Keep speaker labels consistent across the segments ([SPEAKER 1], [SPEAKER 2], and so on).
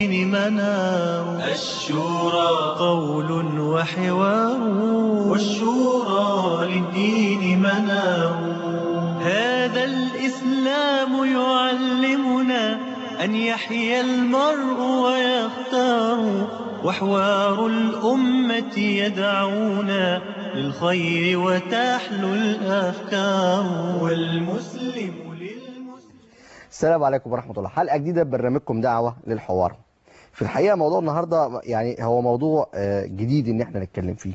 [SPEAKER 1] منار الشورى قول وحوار والشورى للدين منار هذا الإسلام يعلمنا أن يحيا المرء ويختار وحوار الأمة يدعونا للخير وتحلو الأفكار والمسلم للمسلم
[SPEAKER 2] السلام عليكم ورحمة الله حلقة جديدة برنامجكم دعوة للحوار في الحقيقة موضوع النهاردة يعني هو موضوع آه، جديد ان احنا نتكلم فيه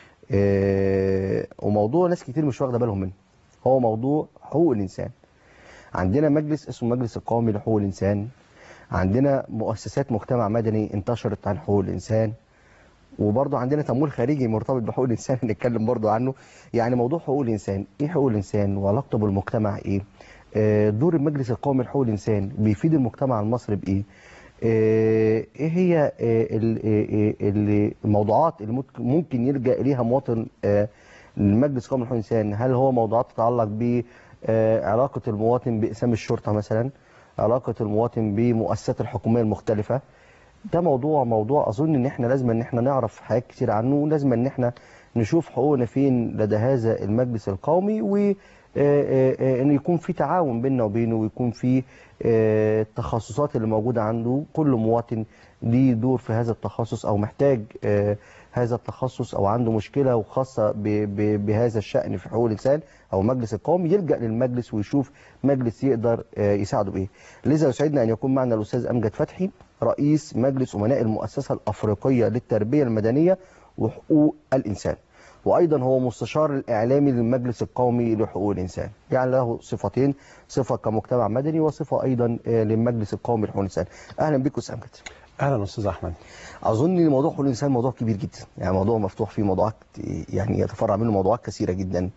[SPEAKER 2] آه، وموضوع ناس كتير مش واخدة بالهم منه هو موضوع حقوق الإنسان عندنا مجلس اسمه المجلس القومي لحقوق الإنسان عندنا مؤسسات مجتمع مدني انتشرت عن حقوق الإنسان وبرضه عندنا تمويل خارجي مرتبط بحقوق الإنسان هنتكلم برضه عنه يعني موضوع حقوق الإنسان إيه حقوق الإنسان وعلاقته بالمجتمع إيه آه، دور المجلس القومي لحقوق الإنسان بيفيد المجتمع المصري بإيه آه، ايه هي آه، ال- آه، آه، الموضوعات اللي ممكن- ممكن يلجأ اليها مواطن آه، المجلس القومي لحقوق الانسان هل هو موضوعات تتعلق بعلاقة المواطن بإقسام الشرطة مثلا علاقة المواطن بمؤسسات الحكومية المختلفة ده موضوع موضوع اظن ان احنا لازم ان احنا نعرف حاجات كتير عنه ولازم ان احنا نشوف حقوقنا فين لدى هذا المجلس القومي و آه، آه، آه، ان يكون في تعاون بيننا وبينه ويكون في آه، التخصصات اللي موجودة عنده كل مواطن ليه دور في هذا التخصص او محتاج آه، هذا التخصص او عنده مشكلة وخاصة ب- ب- بهذا الشأن في حقوق الانسان او مجلس القومي يلجأ للمجلس ويشوف مجلس يقدر آه، يساعده بايه لذا يسعدنا ان يكون معنا الاستاذ امجد فتحي رئيس مجلس امناء المؤسسة الافريقية للتربية المدنية وحقوق الانسان وايضا هو مستشار الاعلامي للمجلس القومي لحقوق الانسان يعني له صفتين صفة كمجتمع مدني وصفة ايضا آه، للمجلس القومي لحقوق الانسان اهلا بك استاذ امجد
[SPEAKER 3] اهلا استاذ احمد
[SPEAKER 2] اظن ان موضوع حقوق الانسان موضوع كبير جدا يعني موضوع مفتوح فيه موضوعات يعني يتفرع منه موضوعات كثيره جدا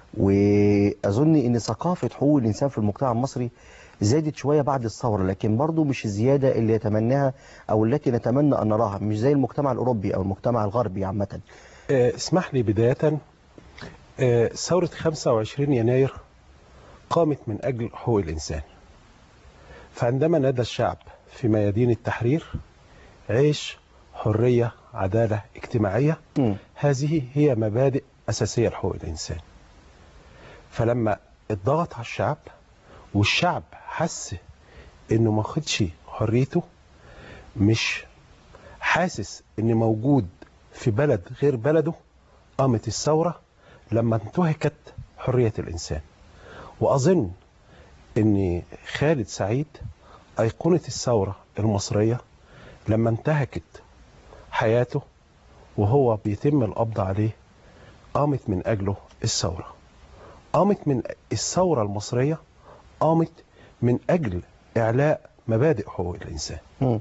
[SPEAKER 2] واظن ان ثقافه حقوق الانسان في المجتمع المصري زادت شويه بعد الثوره لكن برضو مش الزياده اللي يتمناها او التي نتمنى ان نراها مش زي المجتمع الاوروبي او المجتمع الغربي عامه
[SPEAKER 3] آه، اسمح لي بداية آه، ثورة 25 يناير قامت من أجل حقوق الإنسان فعندما نادى الشعب في ميادين التحرير عيش حرية عدالة اجتماعية
[SPEAKER 2] مم.
[SPEAKER 3] هذه هي مبادئ أساسية لحقوق الإنسان فلما اتضغط على الشعب والشعب حس انه ما خدش حريته مش حاسس ان موجود في بلد غير بلده قامت الثورة لما انتهكت حرية الإنسان وأظن ان خالد سعيد أيقونة الثورة المصرية لما انتهكت حياته وهو بيتم القبض عليه قامت من أجله الثورة قامت من الثورة المصرية قامت من أجل إعلاء مبادئ حقوق الإنسان
[SPEAKER 2] مم.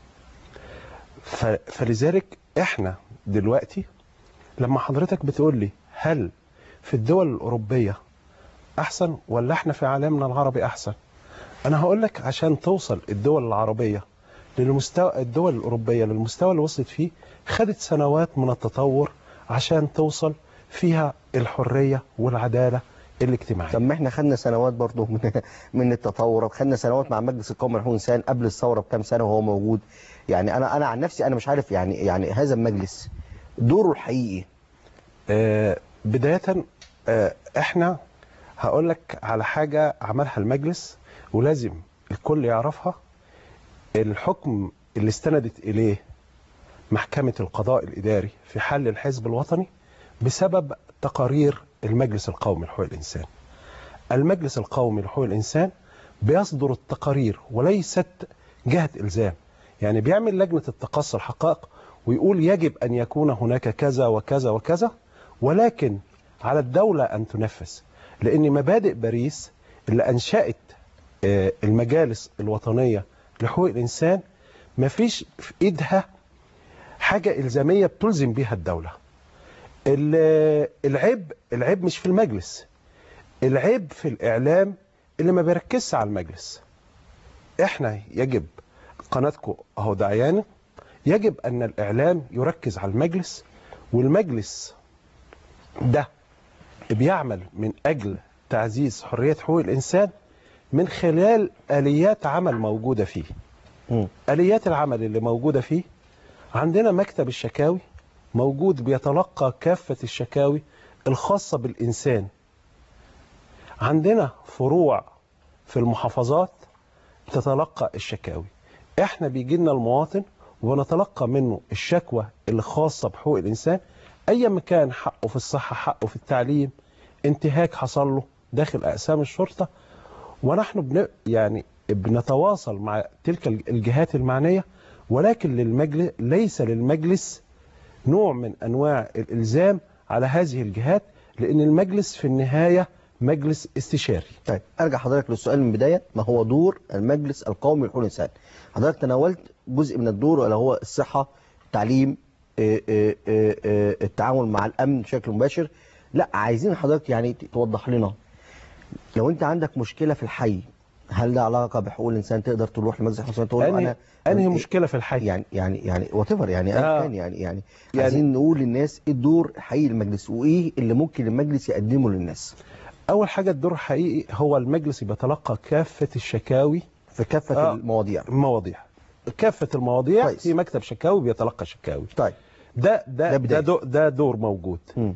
[SPEAKER 3] ف... فلذلك احنا دلوقتي لما حضرتك بتقول لي هل في الدول الأوروبية أحسن ولا احنا في عالمنا العربي أحسن أنا هقول لك عشان توصل الدول العربية للمستوى الدول الأوروبية للمستوى اللي وصلت فيه خدت سنوات من التطور عشان توصل فيها الحرية والعدالة الاجتماعية
[SPEAKER 2] طب ما احنا خدنا سنوات برضه من من التطور خدنا سنوات مع مجلس القومي لحقوق الانسان قبل الثوره بكام سنه وهو موجود يعني انا انا عن نفسي انا مش عارف يعني يعني هذا المجلس دوره الحقيقي
[SPEAKER 3] آه، بداية آه، احنا هقول لك على حاجة عملها المجلس ولازم الكل يعرفها الحكم اللي استندت إليه محكمة القضاء الإداري في حل الحزب الوطني بسبب تقارير المجلس القومي لحقوق الإنسان المجلس القومي لحقوق الإنسان بيصدر التقارير وليست جهة إلزام يعني بيعمل لجنة التقصي الحقائق ويقول يجب أن يكون هناك كذا وكذا وكذا ولكن على الدولة أن تنفذ لأن مبادئ باريس اللي أنشأت آه، المجالس الوطنية لحقوق الإنسان مفيش في إيدها حاجة إلزامية بتلزم بيها الدولة ال- العيب العيب مش في المجلس العيب في الإعلام اللي ما بيركزش على المجلس احنا يجب قناتكم اهو دعيانة يجب ان الاعلام يركز على المجلس والمجلس ده بيعمل من اجل تعزيز حرية حقوق الانسان من خلال اليات عمل موجودة فيه
[SPEAKER 2] مم.
[SPEAKER 3] اليات العمل اللي موجوده فيه عندنا مكتب الشكاوي موجود بيتلقى كافه الشكاوي الخاصه بالانسان عندنا فروع في المحافظات تتلقى الشكاوي احنا بيجي لنا المواطن ونتلقى منه الشكوى اللي خاصه بحقوق الانسان ايا ما كان حقه في الصحه حقه في التعليم انتهاك حصل له داخل اقسام الشرطه ونحن بن يعني بنتواصل مع تلك الجهات المعنيه ولكن للمجلس ليس للمجلس نوع من انواع الالزام على هذه الجهات لان المجلس في النهايه مجلس استشاري
[SPEAKER 2] طيب ارجع حضرتك للسؤال من البدايه ما هو دور المجلس القومي لحقوق الانسان حضرتك تناولت جزء من الدور اللي هو الصحه التعليم آه، آه، آه، آه، التعامل مع الامن بشكل مباشر لا عايزين حضرتك يعني توضح لنا لو انت عندك مشكله في الحي هل ده علاقه بحقوق الانسان تقدر تروح لمجلس الحقوق الانسان تقول له
[SPEAKER 3] انهي
[SPEAKER 2] انا
[SPEAKER 3] انهي
[SPEAKER 2] إيه؟
[SPEAKER 3] مشكله في الحي
[SPEAKER 2] يعني يعني يعني وات يعني ايا
[SPEAKER 3] آه.
[SPEAKER 2] كان يعني يعني
[SPEAKER 3] يعني-
[SPEAKER 2] عايزين نقول للناس ايه الدور حقيقي المجلس وايه اللي ممكن المجلس يقدمه للناس
[SPEAKER 3] اول حاجه الدور الحقيقي هو المجلس بيتلقى كافه الشكاوي
[SPEAKER 2] في كافه
[SPEAKER 3] آه.
[SPEAKER 2] المواضيع
[SPEAKER 3] المواضيع كافه المواضيع
[SPEAKER 2] كويس.
[SPEAKER 3] في مكتب شكاوي بيتلقى شكاوي
[SPEAKER 2] طيب
[SPEAKER 3] ده ده
[SPEAKER 2] ده
[SPEAKER 3] ده,
[SPEAKER 2] بداية.
[SPEAKER 3] دو ده دور موجود
[SPEAKER 2] مم.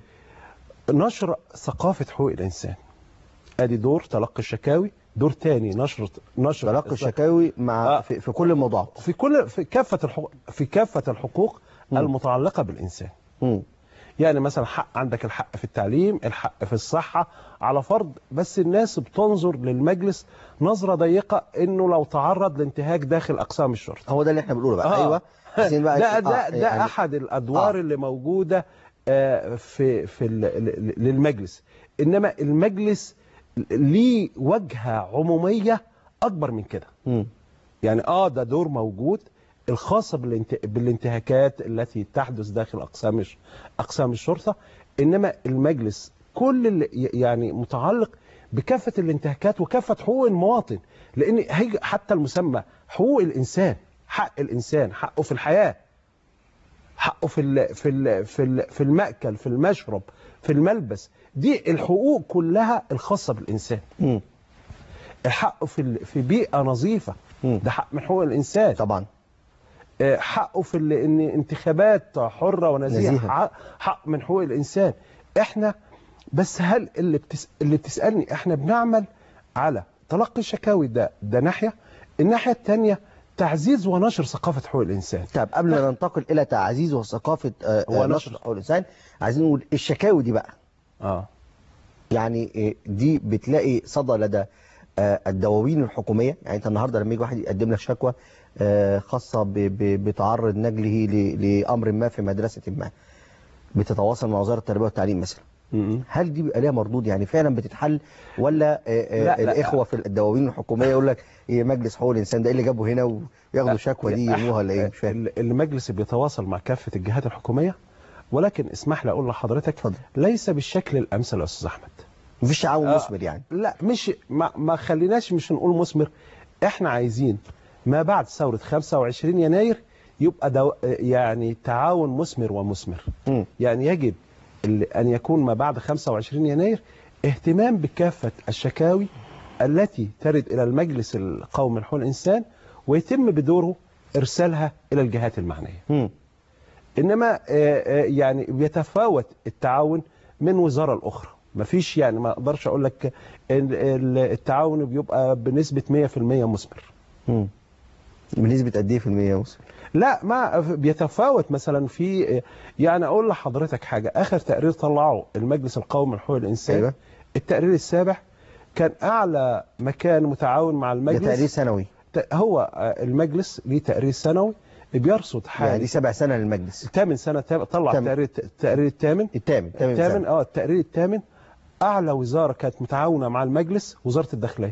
[SPEAKER 3] نشر ثقافه حقوق الانسان ادي دور تلقي الشكاوي دور تاني نشر نشر
[SPEAKER 2] تلقي الشكاوي مع
[SPEAKER 3] آه.
[SPEAKER 2] في, في كل الموضوعات
[SPEAKER 3] في كل في كافه الحقوق في كافه الحقوق
[SPEAKER 2] مم.
[SPEAKER 3] المتعلقه بالانسان
[SPEAKER 2] مم.
[SPEAKER 3] يعني مثلا حق عندك الحق في التعليم الحق في الصحة على فرض بس الناس بتنظر للمجلس نظرة ضيقة انه لو تعرض لانتهاك داخل اقسام الشرطة
[SPEAKER 2] هو ده اللي احنا بنقوله بقى
[SPEAKER 3] آه.
[SPEAKER 2] ايوه عايزين بقى
[SPEAKER 3] ده
[SPEAKER 2] آه،
[SPEAKER 3] ده ده
[SPEAKER 2] يعني
[SPEAKER 3] احد الادوار
[SPEAKER 2] آه.
[SPEAKER 3] اللي موجودة آه، في في ال- ال- للمجلس انما المجلس ليه وجهة عمومية اكبر من كده
[SPEAKER 2] مم.
[SPEAKER 3] يعني اه ده دور موجود الخاصة بالانت... بالانتهاكات التي تحدث داخل أقسام الش- أقسام الشرطة إنما المجلس كل اللي ي- يعني متعلق بكافة الانتهاكات وكافة حقوق المواطن لأن هي حتى المسمى حقوق الإنسان حق الإنسان حقه في الحياة حقه في ال... في ال... في ال... في المأكل في المشرب في الملبس دي الحقوق كلها الخاصة بالإنسان
[SPEAKER 2] مم.
[SPEAKER 3] الحق في ال... في بيئة نظيفة
[SPEAKER 2] مم.
[SPEAKER 3] ده حق من حقوق الإنسان
[SPEAKER 2] طبعا
[SPEAKER 3] آه، حقه في ال- ان انتخابات حره ونزيهه
[SPEAKER 2] نزيهة.
[SPEAKER 3] حق- حق من حقوق الانسان احنا بس هل اللي بتس... اللي بتسالني احنا بنعمل على تلقي الشكاوي ده ده ناحيه الناحيه الثانيه تعزيز ونشر ثقافه حقوق الانسان
[SPEAKER 2] طب قبل ما ننتقل الى تعزيز وثقافه آه،
[SPEAKER 3] هو
[SPEAKER 2] آه،
[SPEAKER 3] نشر.
[SPEAKER 2] نشر حقوق الانسان عايزين نقول الشكاوي دي بقى
[SPEAKER 3] اه
[SPEAKER 2] يعني آه، دي بتلاقي صدى لدى آه، الدواوين الحكوميه يعني انت النهارده لما يجي واحد يقدم لك شكوى آه، خاصه ب- ب- بتعرض نجله ل- لامر ما في مدرسه ما بتتواصل مع وزاره التربيه والتعليم مثلا
[SPEAKER 3] م-م.
[SPEAKER 2] هل دي بيبقى ليها مردود يعني فعلا بتتحل ولا آه، آه،
[SPEAKER 3] لا، لا.
[SPEAKER 2] الاخوه في الدواوين الحكوميه يقول لك ايه مجلس حقوق الانسان ده ايه اللي جابه هنا وياخدوا الشكوى دي يرموها ولا ايه مش فاهم
[SPEAKER 3] ال- المجلس بيتواصل مع كافه الجهات الحكوميه ولكن اسمح لي اقول لحضرتك
[SPEAKER 2] اتفضل.
[SPEAKER 3] ليس بالشكل الامثل يا استاذ احمد
[SPEAKER 2] مفيش تعاون
[SPEAKER 3] آه.
[SPEAKER 2] مثمر يعني
[SPEAKER 3] لا مش ما, ما خليناش مش نقول مثمر احنا عايزين ما بعد ثورة 25 يناير يبقى دو يعني تعاون مثمر ومثمر
[SPEAKER 2] مم.
[SPEAKER 3] يعني يجب ال- أن يكون ما بعد 25 يناير اهتمام بكافة الشكاوي التي ترد إلى المجلس القومي لحقوق الإنسان ويتم بدوره إرسالها إلى الجهات المعنية
[SPEAKER 2] مم.
[SPEAKER 3] انما آه، آه، يعني بيتفاوت التعاون من وزاره لاخرى مفيش يعني ما اقدرش اقول لك ال- ال- التعاون بيبقى بنسبه 100% مثمر
[SPEAKER 2] مم. بنسبه قد ايه في المية يا موسى؟
[SPEAKER 3] لا ما بيتفاوت مثلا في يعني اقول لحضرتك حاجه اخر تقرير طلعه المجلس القومي لحقوق الانسان
[SPEAKER 2] أيوة.
[SPEAKER 3] التقرير السابع كان اعلى مكان متعاون مع
[SPEAKER 2] ده
[SPEAKER 3] المجلس
[SPEAKER 2] تقرير سنوي
[SPEAKER 3] ت- هو آه، المجلس ليه تقرير سنوي بيرصد
[SPEAKER 2] يعني
[SPEAKER 3] حالي
[SPEAKER 2] دي سبع سنه للمجلس
[SPEAKER 3] الثامن سنه تام- طلع
[SPEAKER 2] تامن.
[SPEAKER 3] التقرير التقرير الثامن
[SPEAKER 2] الثامن
[SPEAKER 3] الثامن اه التقرير الثامن اعلى وزاره كانت متعاونه مع المجلس وزاره الداخليه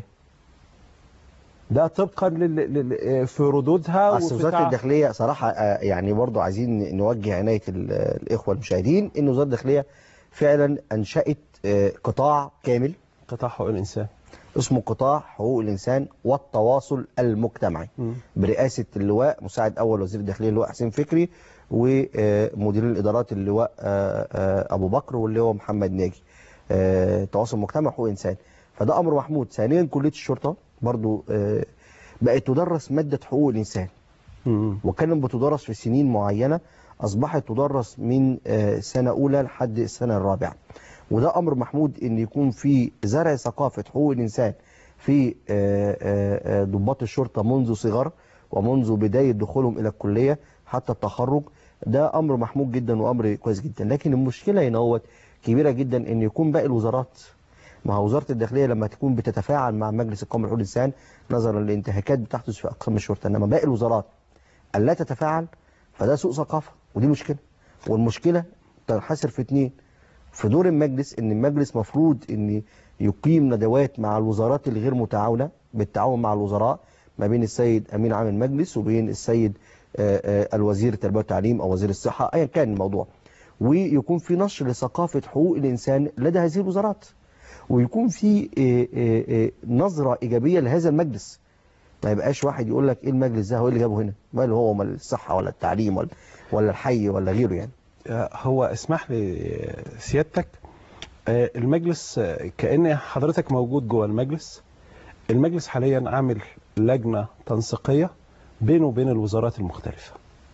[SPEAKER 3] ده طبقا لل... لل... في ردودها
[SPEAKER 2] اصل
[SPEAKER 3] وفي
[SPEAKER 2] وزاره
[SPEAKER 3] تع-
[SPEAKER 2] الداخليه صراحه آه، يعني برضو عايزين نوجه عنايه ال- الاخوه المشاهدين ان وزاره الداخليه فعلا انشات آه، قطاع كامل
[SPEAKER 3] قطاع حقوق الانسان
[SPEAKER 2] اسمه قطاع حقوق الانسان والتواصل المجتمعي
[SPEAKER 3] مم.
[SPEAKER 2] برئاسه اللواء مساعد اول وزير الداخليه اللواء حسين فكري ومدير الادارات اللواء آه، آه، ابو بكر واللواء محمد ناجي آه، تواصل مجتمع حقوق انسان فده امر محمود ثانيا كليه الشرطه برضو آه، بقت تدرس ماده حقوق الانسان
[SPEAKER 3] مم.
[SPEAKER 2] وكانت بتدرس في سنين معينه اصبحت تدرس من آه، سنه اولى لحد السنه الرابعه وده امر محمود ان يكون في زرع ثقافه حقوق الانسان في آه، آه، آه، ضباط الشرطه منذ صغر ومنذ بدايه دخولهم الى الكليه حتى التخرج ده امر محمود جدا وامر كويس جدا لكن المشكله هنا هو كبيره جدا ان يكون باقي الوزارات ما هو وزاره الداخليه لما تكون بتتفاعل مع مجلس القومي لحقوق الانسان نظرا للانتهاكات بتحدث في اقسام الشرطه انما باقي الوزارات الا تتفاعل فده سوء ثقافه ودي مشكله والمشكله تنحصر في اتنين في دور المجلس ان المجلس مفروض ان يقيم ندوات مع الوزارات الغير متعاونه بالتعاون مع الوزراء ما بين السيد امين عام المجلس وبين السيد آه، آه، الوزير التربيه والتعليم او وزير الصحه ايا كان الموضوع ويكون في نشر لثقافه حقوق الانسان لدى هذه الوزارات ويكون في آه، آه، آه، نظره ايجابيه لهذا المجلس ما يبقاش واحد يقول لك ايه المجلس ده هو إيه اللي جابه هنا ماله هو مال الصحه ولا التعليم ولا ولا الحي ولا غيره يعني
[SPEAKER 3] آه، هو اسمح لي آه، سيادتك آه، المجلس آه، كأن حضرتك موجود جوه المجلس المجلس حاليا عامل لجنة تنسيقية بينه وبين الوزارات المختلفة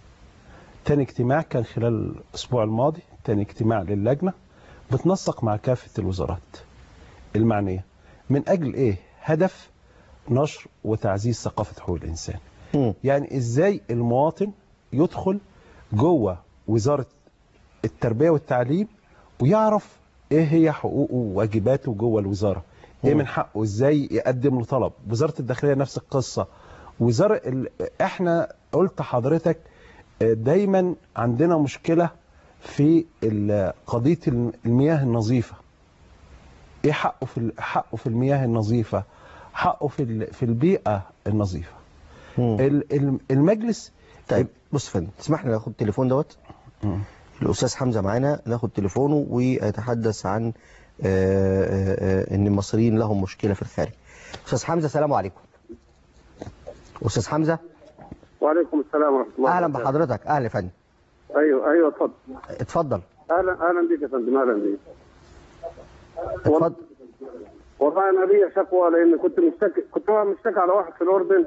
[SPEAKER 3] تاني اجتماع كان خلال الأسبوع الماضي تاني اجتماع للجنة بتنسق مع كافة الوزارات المعنية من أجل إيه؟ هدف نشر وتعزيز ثقافة حقوق الإنسان
[SPEAKER 2] مم.
[SPEAKER 3] يعني ازاي المواطن يدخل جوه وزاره التربيه والتعليم ويعرف ايه هي حقوقه وواجباته جوه الوزاره ايه
[SPEAKER 2] مم.
[SPEAKER 3] من حقه ازاي يقدم له طلب وزاره الداخليه نفس القصه وزاره ال... احنا قلت حضرتك آه، دايما عندنا مشكله في ال- قضيه الم- المياه النظيفه ايه حقه في ال- حقه في المياه النظيفه حقه في ال- في البيئه النظيفه
[SPEAKER 2] مم.
[SPEAKER 3] ال- ال- المجلس
[SPEAKER 2] طيب بص يا فندم تسمح لي ناخد التليفون دوت الاستاذ حمزه معانا ناخد تليفونه ويتحدث عن آه، آه، آه، ان المصريين لهم مشكله في الخارج استاذ حمزه السلام عليكم استاذ حمزه
[SPEAKER 4] وعليكم السلام ورحمه الله
[SPEAKER 2] اهلا
[SPEAKER 4] وبركاته.
[SPEAKER 2] بحضرتك اهلا يا فندم
[SPEAKER 4] ايوه ايوه اتفضل
[SPEAKER 2] اتفضل
[SPEAKER 4] اهلا اهلا بك يا فندم اهلا بك
[SPEAKER 2] اتفضل
[SPEAKER 4] والله انا ليا شكوى لان كنت مشتكي كنت أنا مشتكي على واحد في الاردن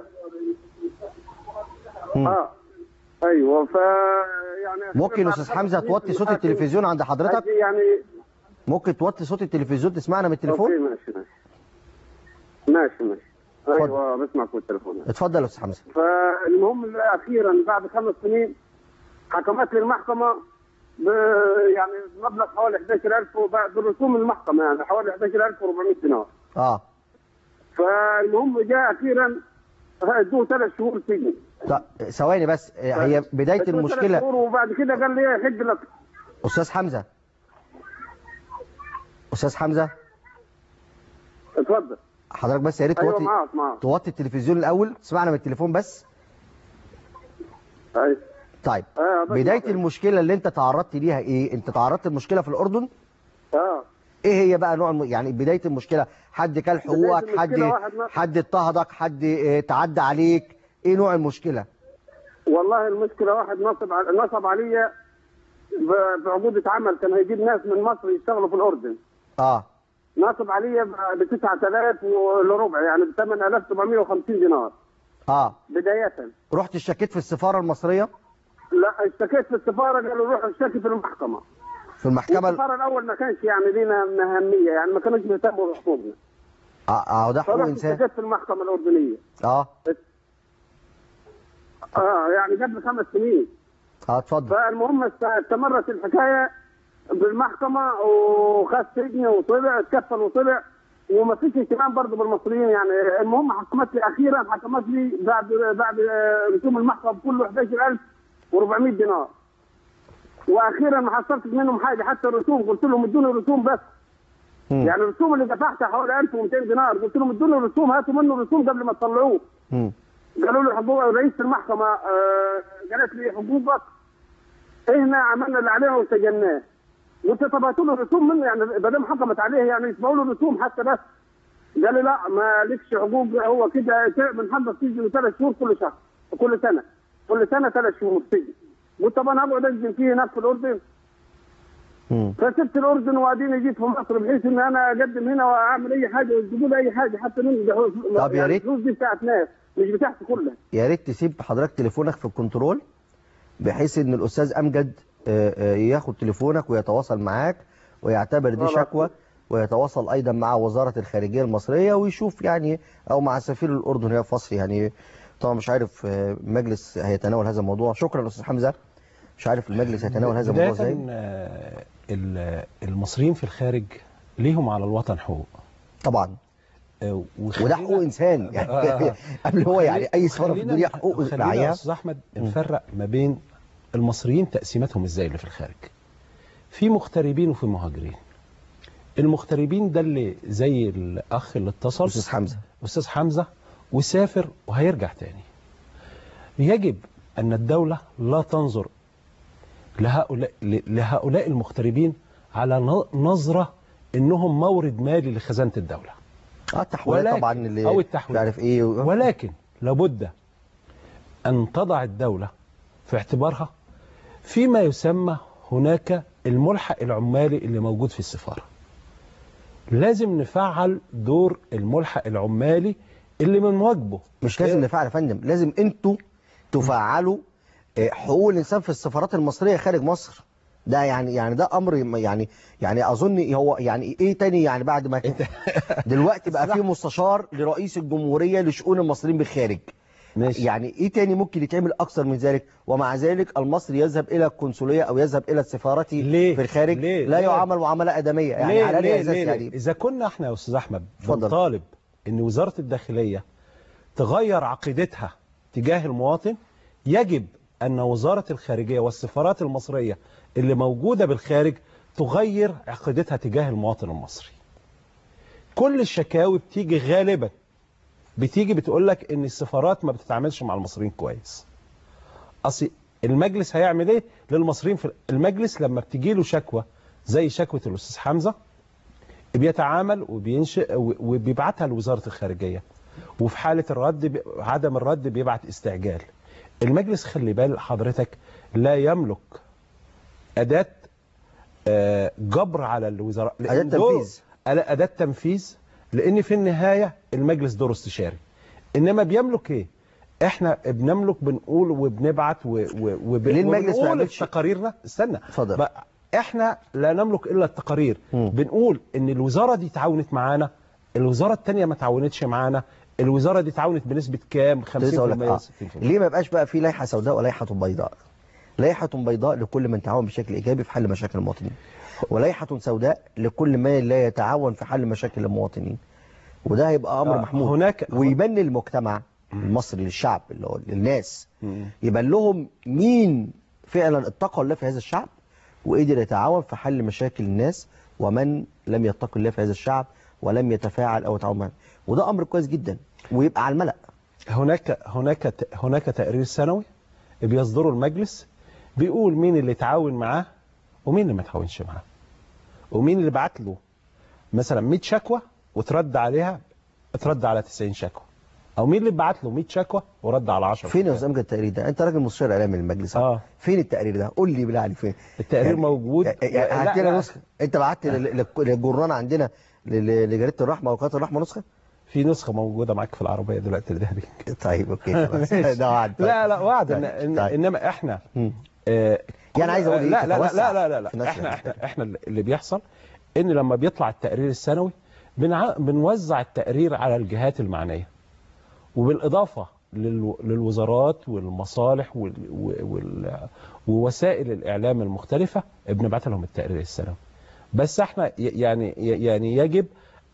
[SPEAKER 2] مم.
[SPEAKER 4] اه ايوه ف يعني
[SPEAKER 2] ممكن
[SPEAKER 4] بعد
[SPEAKER 2] استاذ
[SPEAKER 4] خمس
[SPEAKER 2] حمزه
[SPEAKER 4] سنين
[SPEAKER 2] توطي
[SPEAKER 4] في
[SPEAKER 2] صوت
[SPEAKER 4] المحاكم،
[SPEAKER 2] التلفزيون عند حضرتك
[SPEAKER 4] أجي يعني
[SPEAKER 2] ممكن توطي صوت التلفزيون تسمعنا من
[SPEAKER 4] اوكي
[SPEAKER 2] التليفون
[SPEAKER 4] ماشي ماشي ماشي ماشي ايوه بسمعك في التليفون
[SPEAKER 2] اتفضل يا استاذ حمزه
[SPEAKER 4] فالمهم اخيرا بعد خمس سنين حكمت لي المحكمه ب يعني مبلغ حوالي 11000 وبعد برسوم المحكمه يعني حوالي 11400 دينار
[SPEAKER 2] اه
[SPEAKER 4] فالمهم جاء اخيرا ادوه ثلاث شهور سجن
[SPEAKER 2] طب ثواني بس آه، هي بدايه
[SPEAKER 4] ادوه ثلاث
[SPEAKER 2] المشكله
[SPEAKER 4] شهور وبعد كده قال لي حج لك
[SPEAKER 2] استاذ حمزه استاذ حمزه
[SPEAKER 4] اتفضل
[SPEAKER 2] حضرتك بس يا ريت
[SPEAKER 4] ايوه
[SPEAKER 2] توطي
[SPEAKER 4] معاك معاك
[SPEAKER 2] توطي التلفزيون الاول تسمعنا من التليفون بس
[SPEAKER 4] ايوه
[SPEAKER 2] طيب
[SPEAKER 4] آه، بسمع
[SPEAKER 2] بدايه
[SPEAKER 4] طيب.
[SPEAKER 2] المشكله اللي انت تعرضت ليها ايه انت تعرضت المشكله في الاردن
[SPEAKER 4] اه
[SPEAKER 2] ايه هي بقى نوع الم... يعني بدايه المشكله حد كل حقوقك
[SPEAKER 4] المشكلة
[SPEAKER 2] حد
[SPEAKER 4] واحد ما-
[SPEAKER 2] حد اضطهدك حد آه، تعدى عليك ايه نوع المشكله
[SPEAKER 4] والله المشكله واحد نصب على نصب عليا ب- بعقوده عمل كان هيجيب ناس من مصر يشتغلوا في الاردن
[SPEAKER 2] اه
[SPEAKER 4] نصب عليا ب 9000 الا ربع يعني ب 8750 دينار
[SPEAKER 2] اه
[SPEAKER 4] بدايه
[SPEAKER 2] رحت اشتكيت في السفاره المصريه
[SPEAKER 4] لا اشتكيت في السفاره قالوا روح اشتكي في المحكمه
[SPEAKER 2] في المحكمه ال-
[SPEAKER 4] السفاره الاول ما كانش يعني لينا اهميه يعني ما كانوش بيهتموا بحقوقنا
[SPEAKER 2] اه اه ده حقوق
[SPEAKER 4] فرحت
[SPEAKER 2] انسان
[SPEAKER 4] اشتكيت في المحكمه الاردنيه
[SPEAKER 2] اه
[SPEAKER 4] اه يعني قبل خمس سنين
[SPEAKER 2] اه اتفضل
[SPEAKER 4] فالمهم است- استمرت الحكايه بالمحكمه وخد سجن وطلع اتكفل وطلع وما فيش اهتمام برضه بالمصريين يعني المهم حكمت لي اخيرا حكمت لي بعد بعد رسوم المحكمه كله 11400 دينار واخيرا ما حصلتش منهم حاجه حتى الرسوم قلت لهم ادوني الرسوم بس
[SPEAKER 2] مم.
[SPEAKER 4] يعني الرسوم اللي دفعتها حوالي 1200 دينار قلت لهم ادوني الرسوم هاتوا منه الرسوم قبل ما تطلعوه
[SPEAKER 2] مم.
[SPEAKER 4] قالوا لي حقوق رئيس المحكمه آه قالت لي حقوقك احنا عملنا اللي علينا وسجناه قلت طب هاتوا له الرسوم منه يعني ما دام حكمت عليه يعني يسمعوا له الرسوم حتى بس قال لي لا ما لكش حقوق هو كده بنحضر سجن ثلاث شهور كل شهر كل سنه كل سنه ثلاث شهور سجن قلت طب انا هقعد اسجن فيه هناك في الاردن
[SPEAKER 2] مم.
[SPEAKER 4] فسبت الاردن واديني جيت في مصر بحيث ان انا اقدم هنا واعمل اي حاجه ويجيبوا لي اي حاجه حتى من
[SPEAKER 2] طب يا ريت.
[SPEAKER 4] الفلوس دي بتاعت ناس مش بتاعتي كلها
[SPEAKER 2] يا ريت تسيب حضرتك تليفونك في الكنترول بحيث ان الاستاذ امجد آه، آه، ياخد تليفونك ويتواصل معاك ويعتبر دي
[SPEAKER 4] خلاص.
[SPEAKER 2] شكوى ويتواصل ايضا مع وزاره الخارجيه المصريه ويشوف يعني او مع سفير الاردن هنا في مصر يعني طبعا مش عارف آه، المجلس هيتناول هذا الموضوع شكرا استاذ حمزه مش عارف المجلس هيتناول هذا الموضوع
[SPEAKER 3] بداية
[SPEAKER 2] ازاي
[SPEAKER 3] آه، ال- المصريين في الخارج ليهم على الوطن حقوق
[SPEAKER 2] طبعا
[SPEAKER 3] آه، وخلينا-
[SPEAKER 2] وده حقوق انسان يعني
[SPEAKER 3] آه، آه.
[SPEAKER 2] قبل هو يعني اي
[SPEAKER 3] وخلينا-
[SPEAKER 2] سفاره في الدنيا حقوق
[SPEAKER 3] خلينا يا
[SPEAKER 2] رعاية
[SPEAKER 3] استاذ احمد نفرق ما بين المصريين تقسيماتهم ازاي اللي في الخارج في مغتربين وفي مهاجرين المغتربين ده اللي زي الاخ اللي اتصل
[SPEAKER 2] استاذ حمزه
[SPEAKER 3] استاذ حمزه وسافر وهيرجع تاني يجب ان الدوله لا تنظر لهؤلاء لهؤلاء المغتربين على ن- نظره انهم مورد مالي لخزانه الدوله
[SPEAKER 2] اه التحويلات
[SPEAKER 3] ولكن-
[SPEAKER 2] طبعا اللي
[SPEAKER 3] أو
[SPEAKER 2] مش
[SPEAKER 3] التحويل.
[SPEAKER 2] عارف ايه و...
[SPEAKER 3] ولكن لابد أن تضع الدولة في اعتبارها فيما يسمى هناك الملحق العمالي اللي موجود في السفارة لازم نفعل دور الملحق العمالي اللي من واجبه
[SPEAKER 2] مش لازم نفعل يا فندم لازم انتوا تفعلوا آه، حقوق الانسان في السفارات المصريه خارج مصر ده يعني يعني ده امر يم- يعني يعني اظن هو يعني ايه تاني يعني بعد ما دلوقتي بقى في مستشار لرئيس الجمهوريه لشؤون المصريين بالخارج
[SPEAKER 3] ماشي
[SPEAKER 2] يعني ايه تاني ممكن يتعمل اكثر من ذلك ومع ذلك المصري يذهب الى القنصليه او يذهب الى السفاره
[SPEAKER 3] ليه؟
[SPEAKER 2] في الخارج
[SPEAKER 3] ليه؟
[SPEAKER 2] لا
[SPEAKER 3] ليه؟
[SPEAKER 2] يعامل معامله ادميه يعني
[SPEAKER 3] ليه
[SPEAKER 2] على
[SPEAKER 3] ليه
[SPEAKER 2] اي اساس
[SPEAKER 3] ليه
[SPEAKER 2] يعني
[SPEAKER 3] إذا كنا احنا يا أستاذ أحمد
[SPEAKER 2] اتفضل.
[SPEAKER 3] بنطالب إن وزارة الداخلية تغير عقيدتها تجاه المواطن يجب أن وزارة الخارجية والسفارات المصرية اللي موجودة بالخارج تغير عقيدتها تجاه المواطن المصري كل الشكاوي بتيجي غالبا بتيجي بتقول لك ان السفارات ما بتتعاملش مع المصريين كويس اصل المجلس هيعمل ايه للمصريين في المجلس لما بتجي له شكوى زي شكوى الاستاذ حمزه بيتعامل وبينشئ وبيبعتها لوزاره الخارجيه وفي حاله الرد بي- عدم الرد بيبعت استعجال المجلس خلي بال حضرتك لا يملك اداه آه، جبر على الوزراء
[SPEAKER 2] أداة
[SPEAKER 3] لأن دور-
[SPEAKER 2] تنفيذ.
[SPEAKER 3] ألا- اداه تنفيذ لان في النهايه المجلس دوره استشاري انما بيملك ايه احنا بنملك بنقول وبنبعت و... و... وب...
[SPEAKER 2] ليه المجلس ما
[SPEAKER 3] وبنقول
[SPEAKER 2] يعملش-
[SPEAKER 3] في تقاريرنا استنى
[SPEAKER 2] اتفضل.
[SPEAKER 3] بقى احنا لا نملك الا التقارير
[SPEAKER 2] مم.
[SPEAKER 3] بنقول ان الوزاره دي تعاونت معانا الوزاره الثانيه ما تعاونتش معانا الوزاره دي تعاونت بنسبه كام 50%
[SPEAKER 2] لسه أقول لك، آه.
[SPEAKER 3] 60%
[SPEAKER 2] ليه ما يبقاش بقى في لائحه سوداء ولائحه بيضاء لائحه بيضاء لكل من تعاون بشكل ايجابي في حل مشاكل المواطنين ولائحه سوداء لكل من لا يتعاون في حل مشاكل المواطنين وده هيبقى امر
[SPEAKER 3] آه،
[SPEAKER 2] محمود
[SPEAKER 3] هناك-
[SPEAKER 2] ويبان للمجتمع المصري للشعب اللي هو للناس
[SPEAKER 3] مم.
[SPEAKER 2] يبان لهم مين فعلا اتقى الله في هذا الشعب وقدر يتعاون في حل مشاكل الناس ومن لم يتقي الله في هذا الشعب ولم يتفاعل او يتعاون معه وده امر كويس جدا ويبقى على الملأ
[SPEAKER 3] هناك هناك هناك تقرير سنوي بيصدره المجلس بيقول مين اللي تعاون معاه ومين اللي ما تعاونش معاه ومين اللي بعت له مثلا 100 شكوى وترد عليها اترد على 90 شكوى او مين اللي بعت له 100 شكوى ورد على 10
[SPEAKER 2] فين يا
[SPEAKER 3] شكوى.
[SPEAKER 2] استاذ امجد التقرير ده انت راجل مستشار اعلامي للمجلس
[SPEAKER 3] اه
[SPEAKER 2] فين التقرير ده قول لي بالله عليك فين
[SPEAKER 3] التقرير
[SPEAKER 2] يعني-
[SPEAKER 3] موجود
[SPEAKER 2] يعني
[SPEAKER 3] لا،
[SPEAKER 2] هات لنا
[SPEAKER 3] لا،
[SPEAKER 2] نسخه انت بعت لل- لل- للجرنان عندنا لل- لجريده الرحمه وقناه الرحمه نسخه
[SPEAKER 3] في نسخه موجوده معاك في العربيه دلوقتي ده ليك.
[SPEAKER 2] طيب اوكي خلاص ده وعد
[SPEAKER 3] لا لا وعد إن
[SPEAKER 2] طيب،
[SPEAKER 3] إن
[SPEAKER 2] طيب.
[SPEAKER 3] انما احنا
[SPEAKER 2] مم.
[SPEAKER 3] آه،
[SPEAKER 2] يعني عايز أقول إيه؟
[SPEAKER 3] لا لا لا
[SPEAKER 2] تتوسع
[SPEAKER 3] لا لا, لا,
[SPEAKER 2] في
[SPEAKER 3] لا.
[SPEAKER 2] نشر
[SPEAKER 3] احنا
[SPEAKER 2] التقرير.
[SPEAKER 3] احنا احنا اللي بيحصل ان لما بيطلع التقرير السنوي بنع... بنوزع التقرير على الجهات المعنيه وبالاضافه لل... للوزارات والمصالح وال... وال... ووسائل الاعلام المختلفه بنبعت لهم التقرير السنوي بس احنا ي- يعني يعني يجب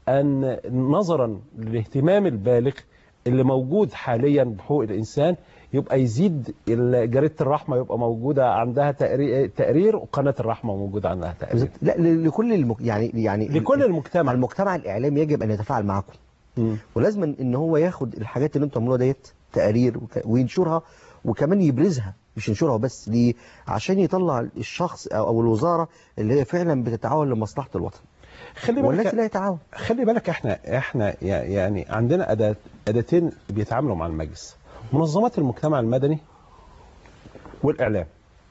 [SPEAKER 3] ان نظرا للاهتمام البالغ اللي موجود حاليا بحقوق الانسان يبقى يزيد ال- جريده الرحمه يبقى موجوده عندها تقرير تقرير وقناه الرحمه موجوده عندها تقرير
[SPEAKER 2] بالظبط. لا ل- لكل المك... يعني يعني
[SPEAKER 3] لكل المجتمع
[SPEAKER 2] المجتمع الاعلامي يجب ان يتفاعل معكم
[SPEAKER 3] مم.
[SPEAKER 2] ولازم ان هو ياخد الحاجات اللي انتم بتعملوها ديت تقارير وك... وينشرها وكمان يبرزها مش ينشرها بس ليه عشان يطلع الشخص او أو الوزاره اللي هي فعلا بتتعاون لمصلحه الوطن
[SPEAKER 3] خلي
[SPEAKER 2] والناس
[SPEAKER 3] بالك
[SPEAKER 2] لا يتعاون
[SPEAKER 3] خلي بالك احنا احنا يع- يعني عندنا اداه اداتين بيتعاملوا مع المجلس منظمات المجتمع المدني والاعلام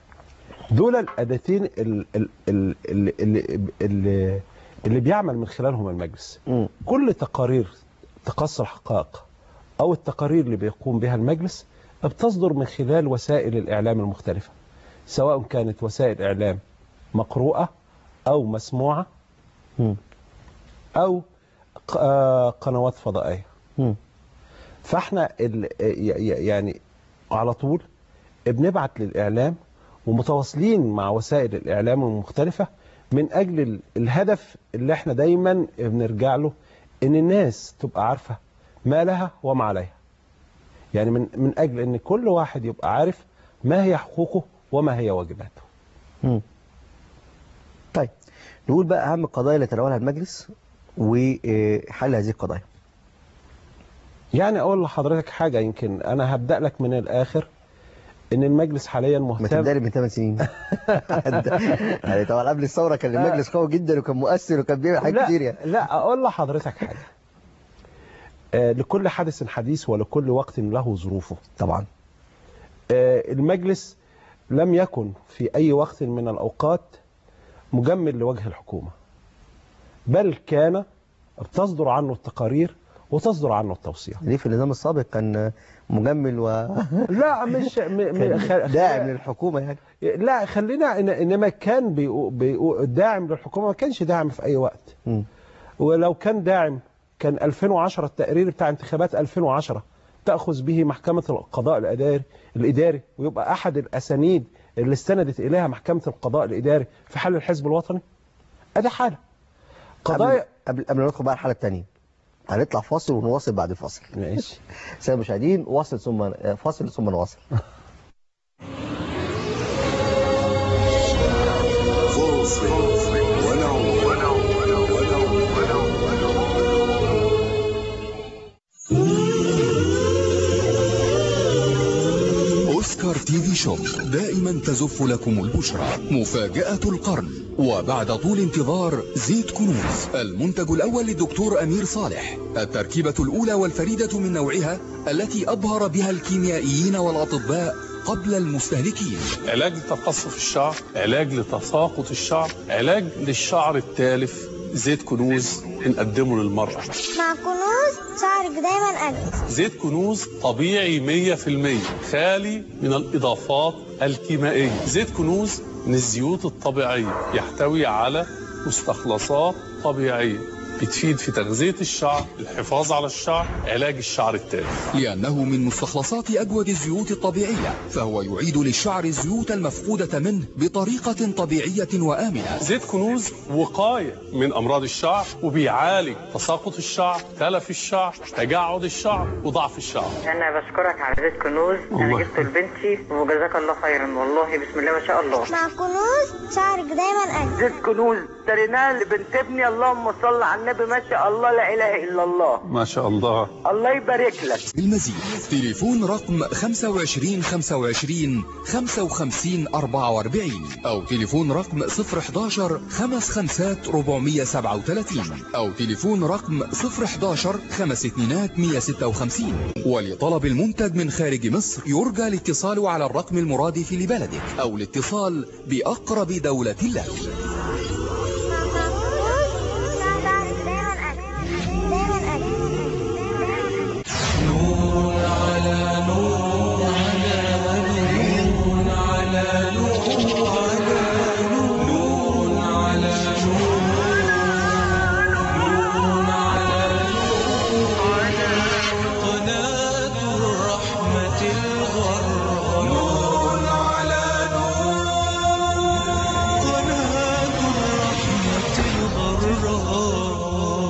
[SPEAKER 3] دول الاداتين ال- ال- ال- اللي, اللي, اللي, اللي بيعمل من خلالهم المجلس
[SPEAKER 2] مم.
[SPEAKER 3] كل تقارير تقص الحقائق او التقارير اللي بيقوم بها المجلس بتصدر من خلال وسائل الاعلام المختلفه سواء كانت وسائل اعلام مقروءه او مسموعه
[SPEAKER 2] مم.
[SPEAKER 3] او ق- آه، قنوات فضائيه
[SPEAKER 2] مم.
[SPEAKER 3] فاحنا ال- ي- ي- يعني على طول بنبعت للاعلام ومتواصلين مع وسائل الاعلام المختلفه من اجل ال- الهدف اللي احنا دايما بنرجع له ان الناس تبقى عارفه ما لها وما عليها يعني من من اجل ان كل واحد يبقى عارف ما هي حقوقه وما هي واجباته
[SPEAKER 2] مم. طيب نقول بقى أهم القضايا اللي تناولها المجلس وحل هذه القضايا
[SPEAKER 3] يعني اقول لحضرتك حاجه يمكن انا هبدا لك من الاخر ان المجلس حاليا
[SPEAKER 2] ما
[SPEAKER 3] مهتم
[SPEAKER 2] تبدأ لي من 8 سنين يعني طبعا قبل الثورة كان المجلس قوي جدا وكان مؤثر وكان بيعمل حاجات
[SPEAKER 3] لا
[SPEAKER 2] كتير يعني
[SPEAKER 3] لا اقول لحضرتك حاجه آه، لكل حدث حديث ولكل وقت له ظروفه
[SPEAKER 2] طبعا
[SPEAKER 3] آه، المجلس لم يكن في اي وقت من الاوقات مجمل لوجه الحكومه بل كان بتصدر عنه التقارير وتصدر عنه التوصيات
[SPEAKER 2] ليه في النظام السابق كان مجمل و
[SPEAKER 3] لا مش م... م... خ-
[SPEAKER 2] داعم للحكومة يعني
[SPEAKER 3] لا خلينا إن... انما كان بيقو... بيقو... داعم للحكومه ما كانش داعم في اي وقت
[SPEAKER 2] مم.
[SPEAKER 3] ولو كان داعم كان 2010 التقرير بتاع انتخابات 2010 تأخذ به محكمة القضاء الإداري الإداري ويبقى أحد الأسانيد اللي استندت إليها محكمة القضاء الإداري في حل الحزب الوطني أدي حالة قضايا
[SPEAKER 2] قبل قبل قبل ما ندخل بقى الحالة الثانية هنطلع فاصل ونواصل بعد الفاصل
[SPEAKER 3] ماشي
[SPEAKER 2] سيد المشاهدين واصل ثم فاصل ثم نواصل
[SPEAKER 5] أوسكار تي في شوب دائما تزف لكم البشرى مفاجأة القرن وبعد طول انتظار زيت كنوز المنتج الأول للدكتور أمير صالح التركيبة الأولى والفريدة من نوعها التي أبهر بها الكيميائيين والأطباء قبل المستهلكين
[SPEAKER 6] علاج لتقصف الشعر علاج لتساقط الشعر علاج للشعر التالف زيت كنوز بنقدمه للمرأة
[SPEAKER 7] مع كنوز شعرك دايما أجمل
[SPEAKER 6] زيت كنوز طبيعي 100% خالي من الإضافات الكيميائية زيت كنوز من الزيوت الطبيعية يحتوي على مستخلصات طبيعية بتفيد في تغذية الشعر الحفاظ على الشعر علاج الشعر التالف
[SPEAKER 5] لأنه من مستخلصات أجود الزيوت الطبيعية فهو يعيد للشعر الزيوت المفقودة منه بطريقة طبيعية وآمنة
[SPEAKER 6] زيت كنوز وقاية من أمراض الشعر وبيعالج تساقط الشعر تلف الشعر تجعد الشعر وضعف الشعر
[SPEAKER 8] انا بشكرك على زيت كنوز
[SPEAKER 6] الله.
[SPEAKER 8] انا جبته لبنتي وجزاك الله خيرا والله بسم الله ما شاء الله
[SPEAKER 7] مع كنوز شعرك دايما أجمل
[SPEAKER 8] زيت كنوز اشتريناه لبنت ابني اللهم صل على النبي ما شاء الله لا اله الا الله
[SPEAKER 6] ما شاء الله
[SPEAKER 8] الله يبارك لك
[SPEAKER 5] بالمزيد تليفون رقم 25 25 55 44 أو تليفون رقم 011 خمس خمسات 437 أو تليفون رقم 011 خمس اتنينات 156 ولطلب المنتج من خارج مصر يرجى الاتصال على الرقم المرادف لبلدك أو الاتصال بأقرب دولة لك
[SPEAKER 7] مع كنوز شعرك دايما أجمل دايما أجمل
[SPEAKER 1] قناة الرحمة الغراء نور على نور قناة الرحمة الغراء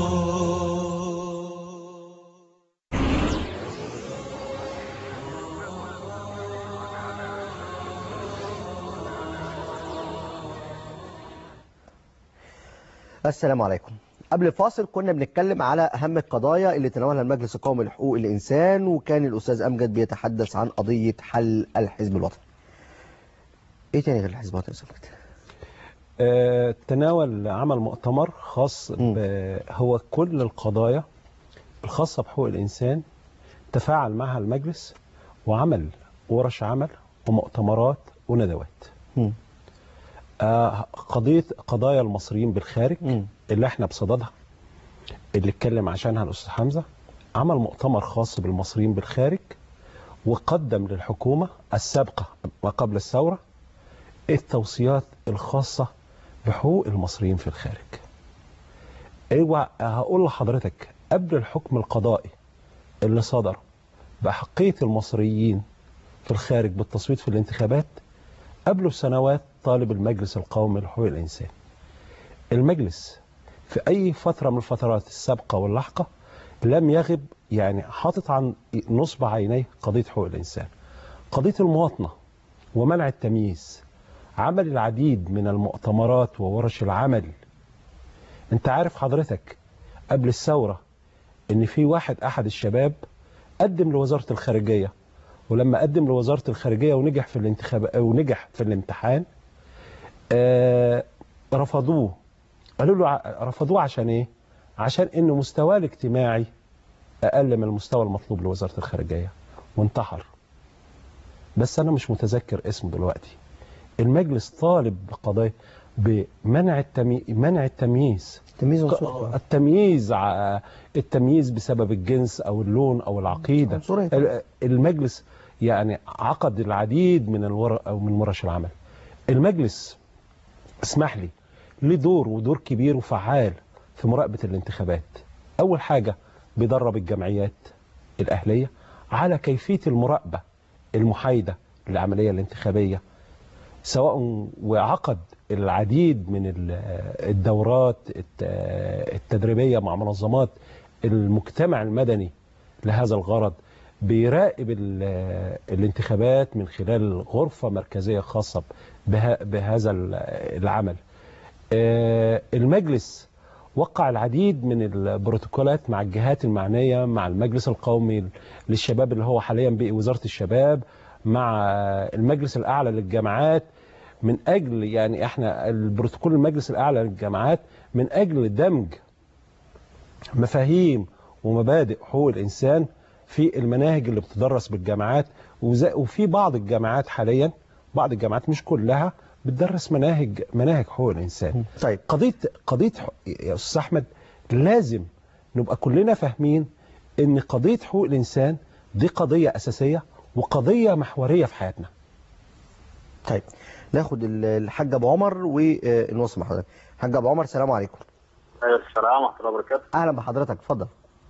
[SPEAKER 2] السلام عليكم قبل الفاصل كنا بنتكلم على أهم القضايا اللي تناولها المجلس القومي لحقوق الإنسان وكان الأستاذ أمجد بيتحدث عن قضية حل الحزب الوطني إيه تاني غير الحزب الوطني يا أستاذ أمجد؟
[SPEAKER 3] آه، تناول عمل مؤتمر خاص
[SPEAKER 2] مم.
[SPEAKER 3] ب- هو كل القضايا الخاصة بحقوق الإنسان تفاعل معها المجلس وعمل ورش عمل ومؤتمرات وندوات
[SPEAKER 2] مم.
[SPEAKER 3] آه، قضية قضايا المصريين بالخارج
[SPEAKER 2] مم.
[SPEAKER 3] اللي احنا بصددها اللي اتكلم عشانها الأستاذ حمزة عمل مؤتمر خاص بالمصريين بالخارج وقدم للحكومة السابقة ما قبل الثورة التوصيات الخاصة بحقوق المصريين في الخارج ايوه هقول لحضرتك قبل الحكم القضائي اللي صدر بأحقية المصريين في الخارج بالتصويت في الانتخابات قبله بسنوات طالب المجلس القومي لحقوق الإنسان المجلس في أي فترة من الفترات السابقة واللاحقة لم يغب يعني حاطط عن نصب عينيه قضية حقوق الإنسان قضية المواطنة ومنع التمييز عمل العديد من المؤتمرات وورش العمل انت عارف حضرتك قبل الثورة ان في واحد احد الشباب قدم لوزارة الخارجية ولما قدم لوزارة الخارجية ونجح في الانتخاب ونجح في الامتحان آه رفضوه قالوا له ع- رفضوه عشان ايه عشان ان مستواه الاجتماعي اقل من المستوى المطلوب لوزارة الخارجية وانتحر بس انا مش متذكر اسمه دلوقتي المجلس طالب بقضايا بمنع التمي... منع التمييز
[SPEAKER 2] تمييز
[SPEAKER 3] ك-
[SPEAKER 2] عنصري.
[SPEAKER 3] التمييز ع- التمييز بسبب الجنس او اللون او العقيده
[SPEAKER 2] عنصرية.
[SPEAKER 3] ال- المجلس يعني عقد العديد من الور او من ورش العمل المجلس اسمح لي ليه دور ودور كبير وفعال في مراقبه الانتخابات اول حاجه بيدرب الجمعيات الاهليه على كيفيه المراقبه المحايده للعمليه الانتخابيه سواء وعقد العديد من ال- الدورات الت- التدريبية مع منظمات المجتمع المدني لهذا الغرض بيراقب ال- الانتخابات من خلال غرفة مركزية خاصة بها- بهذا ال- العمل آه، المجلس وقع العديد من البروتوكولات مع الجهات المعنية مع المجلس القومي للشباب اللي هو حاليا بقي وزارة الشباب مع المجلس الأعلى للجامعات من أجل يعني احنا البروتوكول المجلس الأعلى للجامعات من أجل دمج مفاهيم ومبادئ حقوق الإنسان في المناهج اللي بتدرس بالجامعات وز- وفي بعض الجامعات حاليا بعض الجامعات مش كلها بتدرس مناهج مناهج حقوق الإنسان
[SPEAKER 2] طيب
[SPEAKER 3] قضيه قضيه ح- يا استاذ احمد لازم نبقى كلنا فاهمين ان قضيه حقوق الانسان دي قضيه اساسيه وقضيه محوريه في حياتنا
[SPEAKER 2] طيب ناخد ال- الحاج ابو عمر ونوصل مع حضرتك حاج ابو عمر السلام عليكم
[SPEAKER 9] السلام ورحمه الله وبركاته
[SPEAKER 2] اهلا بحضرتك اتفضل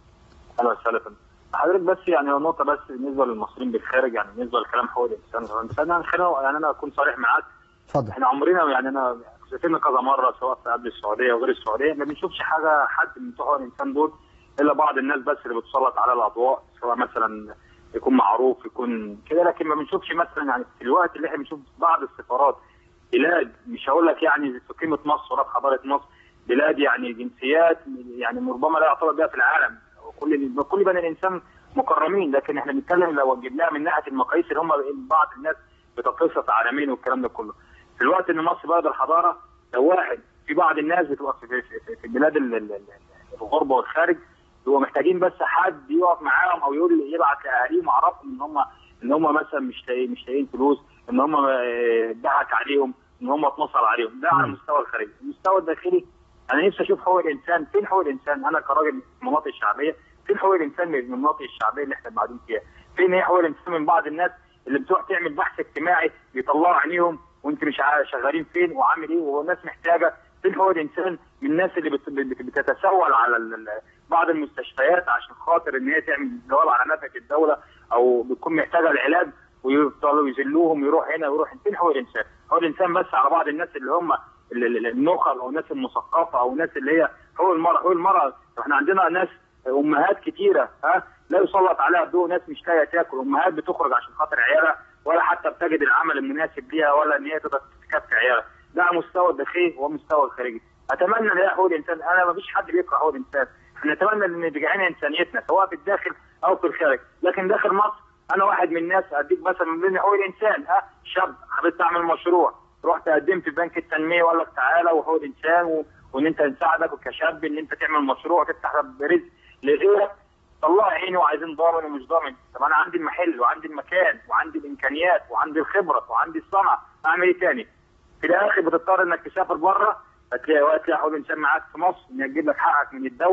[SPEAKER 9] اهلا وسهلا فندم. حضرتك بس يعني هو نقطه بس بالنسبه للمصريين بالخارج يعني بالنسبه لكلام حقوق الانسان بس انا خلينا يعني انا اكون صريح معاك
[SPEAKER 2] اتفضل
[SPEAKER 9] احنا عمرنا يعني انا سافرنا كذا مره سواء في قبل السعوديه وغير السعوديه ما بنشوفش حاجه حد من بتوع حقوق الانسان دول الا بعض الناس بس اللي بتسلط على الاضواء سواء مثلا يكون معروف يكون كده لكن ما بنشوفش مثلا يعني في الوقت اللي احنا بنشوف بعض السفارات بلاد مش هقول لك يعني في قيمه مصر ولا في حضاره مصر بلاد يعني جنسيات يعني ربما لا يعتبر بها في العالم وكل كل بني الانسان مكرمين لكن احنا بنتكلم لو جبناها من ناحيه المقاييس اللي هم بعض الناس بتقيسها عالمين والكلام ده كله في الوقت ان مصر بلد الحضاره لو واحد في بعض الناس بتبقى في, في, في, في البلاد ال- ال- ال- الغربه والخارج بيبقوا محتاجين بس حد يقف معاهم او يقول يبعت لاهاليهم يعرفهم ان هم ان هم مثلا مش لاقيين مش لاقيين فلوس ان هم آه، ضحك عليهم ان هم اتنصر عليهم ده على المستوى الخارجي المستوى الداخلي انا نفسي اشوف حقوق الانسان فين حقوق الانسان انا كراجل في المناطق الشعبيه فين حقوق الانسان من المناطق الشعبيه اللي احنا قاعدين فيها فين هي حقوق الانسان من بعض الناس اللي بتروح تعمل بحث اجتماعي بيطلعوا عينيهم وانت مش عارف شغالين فين وعامل ايه والناس محتاجه فين حقوق الانسان من الناس اللي بت- بت- بتتسول على ال- ال- بعض المستشفيات عشان خاطر ان هي تعمل جواب على نفقه الدوله او بتكون محتاجه العلاج ويفضلوا يذلوهم يروح هنا ويروح هنا. فين حقوق الانسان؟ حقوق الانسان بس على بعض الناس اللي هم ال- ال- النخب او الناس المثقفه او الناس اللي هي حقوق المراه، حقوق المراه احنا عندنا ناس امهات كتيره ها لا يسلط عليها الضوء ناس مش لاقيه تاكل امهات بتخرج عشان خاطر عيالها ولا حتى بتجد العمل المناسب ليها ولا ان هي تقدر تكفي عيالها ده على مستوى الداخلي ومستوى الخارجي اتمنى ان هي حقوق الانسان انا ما فيش حد بيكره حقوق الانسان احنا نتمنى ان ترجعنا انسانيتنا سواء في الداخل او في الخارج لكن داخل مصر انا واحد من الناس اديك مثلا من ضمن حقوق الانسان ها شاب حبيت تعمل مشروع رحت قدمت في بنك التنميه وقال لك تعالى وحقوق الانسان و... وان انت نساعدك كشاب ان انت تعمل مشروع تفتح رزق لغيرك طلع عيني وعايزين ضامن ومش ضامن طب انا عندي المحل وعندي المكان وعندي الامكانيات وعندي الخبره وعندي الصنعه اعمل ايه تاني؟ في الاخر بتضطر انك تسافر بره هتلاقي وقت تلاقي حقوق الانسان معاك في مصر ان تجيب لك حقك من الدوله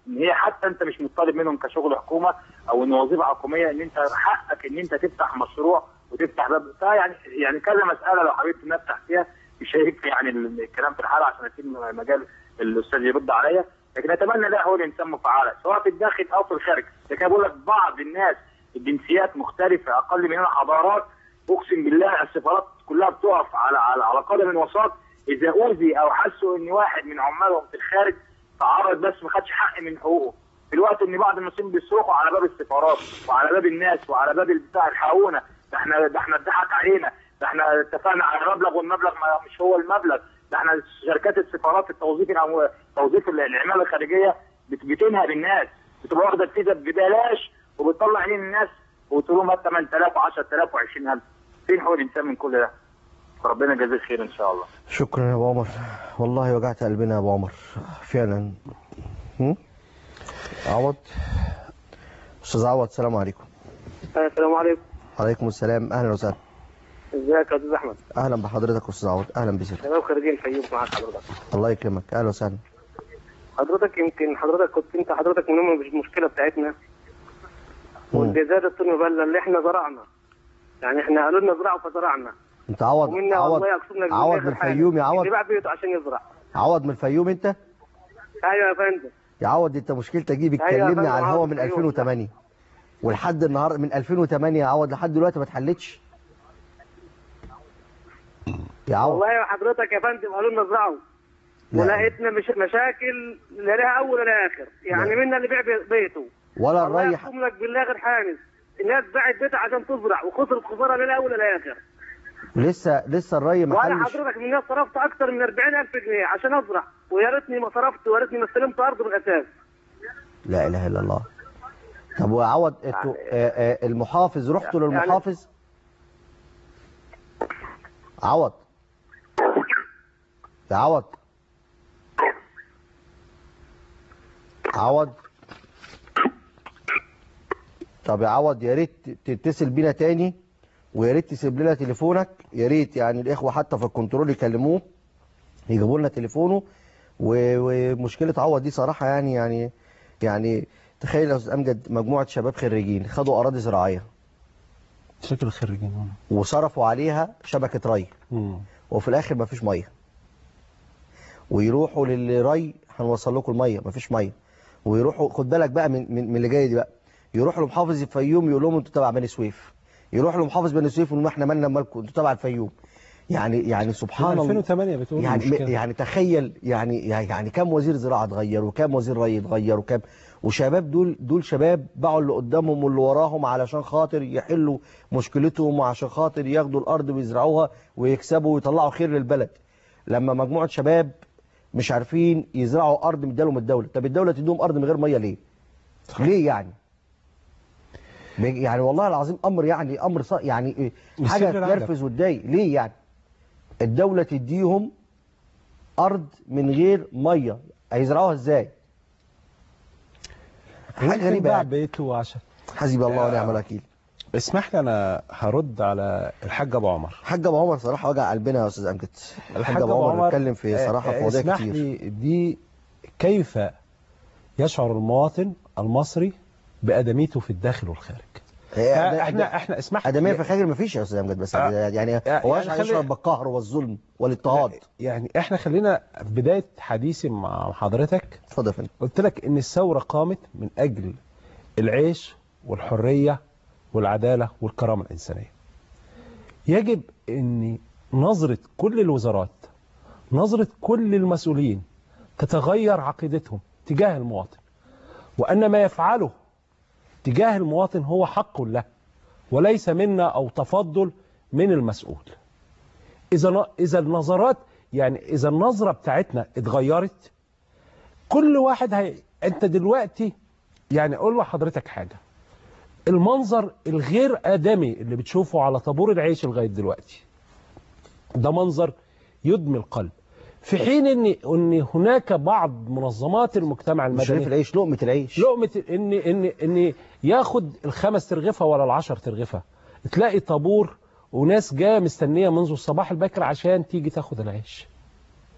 [SPEAKER 9] ان هي حتى انت مش مطالب منهم كشغل حكومه او ان وظيفه حكوميه ان انت حقك ان انت تفتح مشروع وتفتح باب فيعني يعني كذا مساله لو حبيت نفتح فيها مش هيكفي يعني الكلام في الحلقه عشان اسيب مجال الاستاذ يرد عليا لكن اتمنى ده هو الانسان مفعله سواء في الداخل او في الخارج لكن بقول لك بعض الناس الجنسيات مختلفه اقل مننا حضارات اقسم بالله السفارات كلها بتقف على على على قدم وساق اذا اوذي او حسوا ان واحد من عمالهم في الخارج تعرض بس ما خدش حق من حقوقه في الوقت ان بعض المسلمين بيصرخوا على باب السفارات وعلى باب الناس وعلى باب البتاع الحقونا ده احنا ده احنا اتضحك علينا ده احنا اتفقنا على مبلغ والمبلغ ما مش هو المبلغ ده احنا شركات السفارات التوظيف العمو- توظيف العماله الخارجيه بت- بتنهب الناس بتبقى واخده الفيزا ببلاش وبتطلع عين الناس وتقول لهم هات 8000 و10000 و20000 فين حقوق الانسان من كل ده؟ ربنا يجازيك خير ان شاء الله
[SPEAKER 2] شكرا يا ابو عمر والله وجعت قلبنا يا ابو عمر فعلا هم؟ عوض استاذ عوض السلام عليكم
[SPEAKER 10] السلام عليكم
[SPEAKER 2] عليكم السلام اهلا وسهلا
[SPEAKER 10] ازيك يا استاذ احمد
[SPEAKER 2] اهلا بحضرتك استاذ عوض اهلا بك
[SPEAKER 10] شباب خريجين الفيوم معاك حضرتك
[SPEAKER 2] الله يكرمك اهلا وسهلا
[SPEAKER 10] حضرتك يمكن حضرتك كنت انت حضرتك من ام المشكله بتاعتنا واللي زاد الطن بله اللي احنا زرعنا يعني احنا قالوا لنا زرعوا فزرعنا
[SPEAKER 2] انت عوض
[SPEAKER 10] ومنا
[SPEAKER 2] عوض
[SPEAKER 10] والله يقسم لك
[SPEAKER 2] عوض
[SPEAKER 10] بالله
[SPEAKER 2] من
[SPEAKER 10] خير حاجة.
[SPEAKER 2] الفيوم يا عوض
[SPEAKER 10] اللي باع بيته عشان يزرع
[SPEAKER 2] عوض من الفيوم انت
[SPEAKER 10] ايوه يا فندم
[SPEAKER 2] يا عوض انت مشكلتك دي
[SPEAKER 10] أيوة يا
[SPEAKER 2] بتكلمني
[SPEAKER 10] فندم،
[SPEAKER 2] على الهوا
[SPEAKER 10] عوض
[SPEAKER 2] من
[SPEAKER 10] الفيوم.
[SPEAKER 2] 2008 ولحد النهارده من 2008 يا عوض لحد دلوقتي ما اتحلتش يا عوض
[SPEAKER 10] والله يا حضرتك يا فندم قالوا لنا زرعوا
[SPEAKER 2] لا.
[SPEAKER 10] ولقيتنا مش مشاكل لا لها اول ولا اخر يعني منا اللي بيع بي- بيته
[SPEAKER 2] ولا
[SPEAKER 10] الله
[SPEAKER 2] الريح
[SPEAKER 10] يقسم لك بالله غير حانس الناس باعت بيتها عشان تزرع وخسرت خساره لا لها اول ولا اخر
[SPEAKER 2] لسه لسه الري ما
[SPEAKER 10] وانا
[SPEAKER 2] حلش
[SPEAKER 10] حضرتك من الناس صرفت اكتر من 40000 جنيه عشان ازرع ويا ريتني ما صرفت ويا ريتني ما استلمت ارض بالاساس
[SPEAKER 2] لا اله الا الله طب وعوض انتوا آه، آه، المحافظ رحتوا
[SPEAKER 10] يعني-
[SPEAKER 2] للمحافظ عوض يا عوض عوض طب يا عوض يا ريت تتصل بينا تاني ويا ريت تسيب لنا تليفونك يا ريت يعني الاخوه حتى في الكنترول يكلموه يجيبوا لنا تليفونه و- ومشكله عوض دي صراحه يعني يعني يعني تخيل يا استاذ امجد مجموعه شباب خريجين خدوا اراضي زراعيه
[SPEAKER 3] شكل الخريجين
[SPEAKER 2] وصرفوا عليها شبكه ري
[SPEAKER 3] مم.
[SPEAKER 2] وفي الاخر مفيش ميه ويروحوا للري هنوصل لكم الميه مفيش ميه ويروحوا خد بالك بقى من من, من اللي جاي دي بقى يروحوا لمحافظ الفيوم يقول لهم انتوا تبع بني سويف يروحوا لمحافظ بني سويف يقول لهم احنا مالنا مالكم انتوا تبع الفيوم يعني يعني سبحان الله
[SPEAKER 3] 2008 بتقول
[SPEAKER 2] يعني
[SPEAKER 3] المشكلة.
[SPEAKER 2] يعني تخيل يعني يعني كم وزير زراعه اتغير وكم وزير ري اتغير وكم وشباب دول دول شباب باعوا اللي قدامهم واللي وراهم علشان خاطر يحلوا مشكلتهم وعشان خاطر ياخدوا الارض ويزرعوها ويكسبوا ويطلعوا خير للبلد لما مجموعه شباب مش عارفين يزرعوا ارض مدالهم الدوله طب الدوله تديهم ارض من غير ميه ليه ليه يعني يعني والله العظيم امر يعني امر ص... يعني إيه،
[SPEAKER 3] مش
[SPEAKER 2] حاجه
[SPEAKER 3] سر العجب.
[SPEAKER 2] تنرفز وتضايق ليه يعني الدوله تديهم ارض من غير ميه هيزرعوها ازاي حاجه
[SPEAKER 3] ممكن
[SPEAKER 2] غريبه
[SPEAKER 3] باع
[SPEAKER 2] يعني
[SPEAKER 3] بيته عشان
[SPEAKER 2] حسبي الله ونعم الوكيل
[SPEAKER 3] اسمح لي انا هرد على الحاج ابو عمر
[SPEAKER 2] الحاج ابو عمر صراحه وجع قلبنا يا استاذ امجد الحاج ابو
[SPEAKER 3] أبو
[SPEAKER 2] عمر اتكلم في
[SPEAKER 3] آه،
[SPEAKER 2] صراحه
[SPEAKER 3] آه،
[SPEAKER 2] في مواضيع
[SPEAKER 3] اسمح
[SPEAKER 2] كتير
[SPEAKER 3] لي دي كيف يشعر المواطن المصري بادميته في الداخل والخارج
[SPEAKER 2] هي
[SPEAKER 3] آه،
[SPEAKER 2] أد-
[SPEAKER 3] احنا
[SPEAKER 2] أد-
[SPEAKER 3] احنا اسمح
[SPEAKER 2] ادميه في الخارج مفيش يا استاذ امجد بس
[SPEAKER 3] آه،
[SPEAKER 2] يعني
[SPEAKER 3] يعني
[SPEAKER 2] هو
[SPEAKER 3] خلي-
[SPEAKER 2] يشعر بالقهر والظلم والاضطهاد
[SPEAKER 3] يعني احنا خلينا في بدايه حديثي مع حضرتك
[SPEAKER 2] اتفضل يا فندم
[SPEAKER 3] قلت لك ان الثوره قامت من اجل العيش والحريه والعداله والكرامه الانسانيه يجب ان نظره كل الوزارات نظره كل المسؤولين تتغير عقيدتهم تجاه المواطن وان ما يفعله تجاه المواطن هو حق له وليس منا او تفضل من المسؤول اذا ن- اذا النظرات يعني اذا النظره بتاعتنا اتغيرت كل واحد هي... انت دلوقتي يعني اقول لحضرتك حاجه المنظر الغير ادمي اللي بتشوفه على طابور العيش لغايه دلوقتي ده منظر يدمي القلب في حين ان ان هناك بعض منظمات المجتمع
[SPEAKER 2] مش
[SPEAKER 3] المدني
[SPEAKER 2] رغيف العيش لقمه العيش
[SPEAKER 3] لقمة ان ان ان ياخد الخمس ترغفة ولا العشر ترغفة تلاقي طابور وناس جايه مستنيه منذ الصباح الباكر عشان تيجي تاخد العيش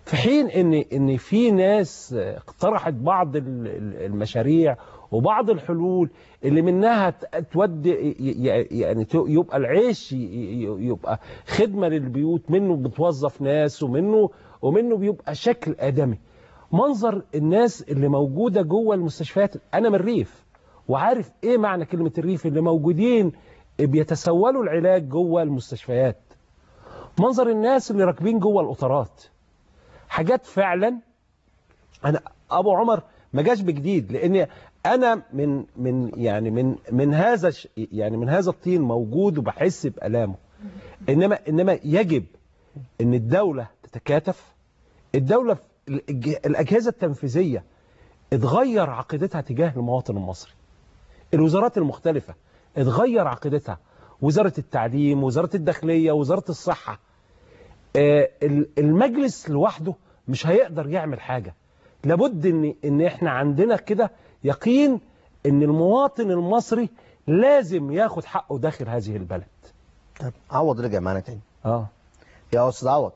[SPEAKER 3] في حين ان ان في ناس اقترحت بعض ال- ال- المشاريع وبعض الحلول اللي منها ت- تودي ي- ي- يعني ت- يبقى العيش ي- ي- يبقى خدمه للبيوت منه بتوظف ناس ومنه ومنه بيبقى شكل ادمي منظر الناس اللي موجوده جوه المستشفيات انا من الريف وعارف ايه معنى كلمه الريف اللي موجودين بيتسولوا العلاج جوه المستشفيات منظر الناس اللي راكبين جوه القطارات حاجات فعلا انا ابو عمر ما جاش بجديد لان انا من من يعني من من هذا الش- يعني من هذا الطين موجود وبحس بالامه انما انما يجب ان الدوله تتكاتف الدوله الج- الاجهزه التنفيذيه اتغير عقيدتها تجاه المواطن المصري الوزارات المختلفه اتغير عقيدتها وزاره التعليم وزاره الداخليه وزاره الصحه آه، ال- المجلس لوحده مش هيقدر يعمل حاجة لابد ان ان احنا عندنا كده يقين ان المواطن المصري لازم ياخد حقه داخل هذه البلد
[SPEAKER 2] طب عوض رجع معانا تاني
[SPEAKER 3] اه
[SPEAKER 2] يا استاذ عوض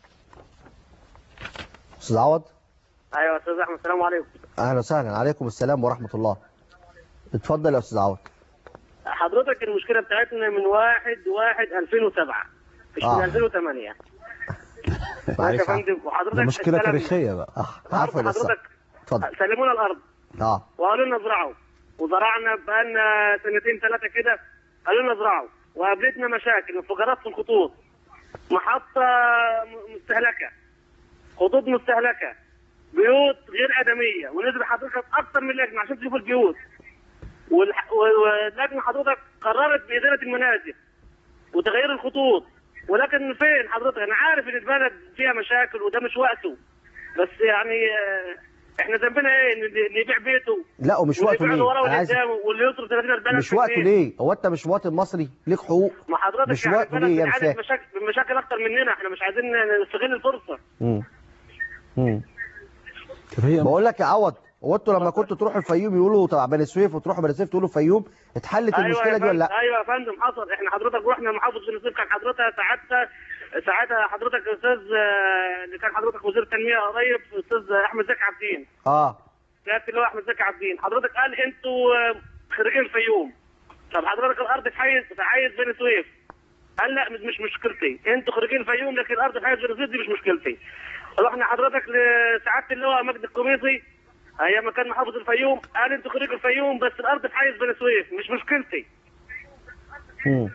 [SPEAKER 2] استاذ عوض
[SPEAKER 10] ايوه يا استاذ احمد السلام عليكم
[SPEAKER 2] اهلا وسهلا عليكم السلام ورحمه الله اتفضل يا استاذ عوض
[SPEAKER 10] حضرتك المشكله بتاعتنا من 1 1 2007 مش من
[SPEAKER 2] آه.
[SPEAKER 10] 2008 ماشي
[SPEAKER 2] معلش
[SPEAKER 10] يا فندم وحضرتك
[SPEAKER 3] ده مشكلة
[SPEAKER 10] استلم-
[SPEAKER 3] تاريخية بقى
[SPEAKER 2] اه عارفه لسه
[SPEAKER 10] حضرتك
[SPEAKER 2] اتفضل
[SPEAKER 10] سلمونا الارض
[SPEAKER 2] اه
[SPEAKER 10] وقالوا لنا ازرعوا وزرعنا بقالنا سنتين ثلاثه كده قالوا لنا ازرعوا وقابلتنا مشاكل انفجارات في الخطوط محطه م- مستهلكه خطوط مستهلكه بيوت غير ادميه ونزل حضرتك اكتر من لجنه عشان تشوف البيوت والح- و- واللجنه حضرتك قررت باداره المنازل وتغيير الخطوط ولكن فين حضرتك انا عارف ان البلد فيها مشاكل وده مش وقته بس يعني آه، احنا ذنبنا ايه إن اللي يبيع بيته
[SPEAKER 2] لا ومش
[SPEAKER 10] واللي
[SPEAKER 2] وقته
[SPEAKER 10] يبيع له
[SPEAKER 2] ليه
[SPEAKER 10] ورا
[SPEAKER 2] انا
[SPEAKER 10] واللي
[SPEAKER 2] عايز
[SPEAKER 10] قدامه واللي يصرف 30 40
[SPEAKER 2] مش وقته ليه هو انت مش مواطن مصري ليك حقوق
[SPEAKER 10] ما حضرتك
[SPEAKER 2] مش
[SPEAKER 10] يعني
[SPEAKER 2] وقته
[SPEAKER 10] البلد
[SPEAKER 2] ليه يا
[SPEAKER 10] بتعاني
[SPEAKER 2] مساك
[SPEAKER 10] مشاكل مشاكل اكتر مننا احنا مش عايزين نستغل الفرصه
[SPEAKER 2] مم. مم.
[SPEAKER 3] طب هي
[SPEAKER 2] بقول لك يا عوض هو انتوا لما كنتوا تروحوا الفيوم يقولوا تبع بني سويف وتروحوا بني سويف تقولوا الفيوم اتحلت
[SPEAKER 10] ايوه
[SPEAKER 2] المشكله
[SPEAKER 10] يا
[SPEAKER 2] دي ولا
[SPEAKER 10] فندم
[SPEAKER 2] لا
[SPEAKER 10] ايوه يا فندم حصل احنا حضرتك رحنا محافظ بني سويف كان حضرتك ساعتها ساعتها حضرتك استاذ آه، اللي كان حضرتك وزير التنميه قريب استاذ احمد زكي عبدين
[SPEAKER 2] اه
[SPEAKER 10] سياده اللي هو احمد زكي عبدين حضرتك قال انتوا آه، خريجين الفيوم طب حضرتك الارض في حيز في حيز بني سويف قال لا مش مش مشكلتي انتوا خريجين الفيوم لكن الارض في حيز بني سويف دي مش مشكلتي رحنا حضرتك لسعاده اللواء مجد القميصي ايام ما كان محافظ الفيوم قال انتوا خريج الفيوم بس الارض في حيز بني سويف مش مشكلتي
[SPEAKER 2] مم.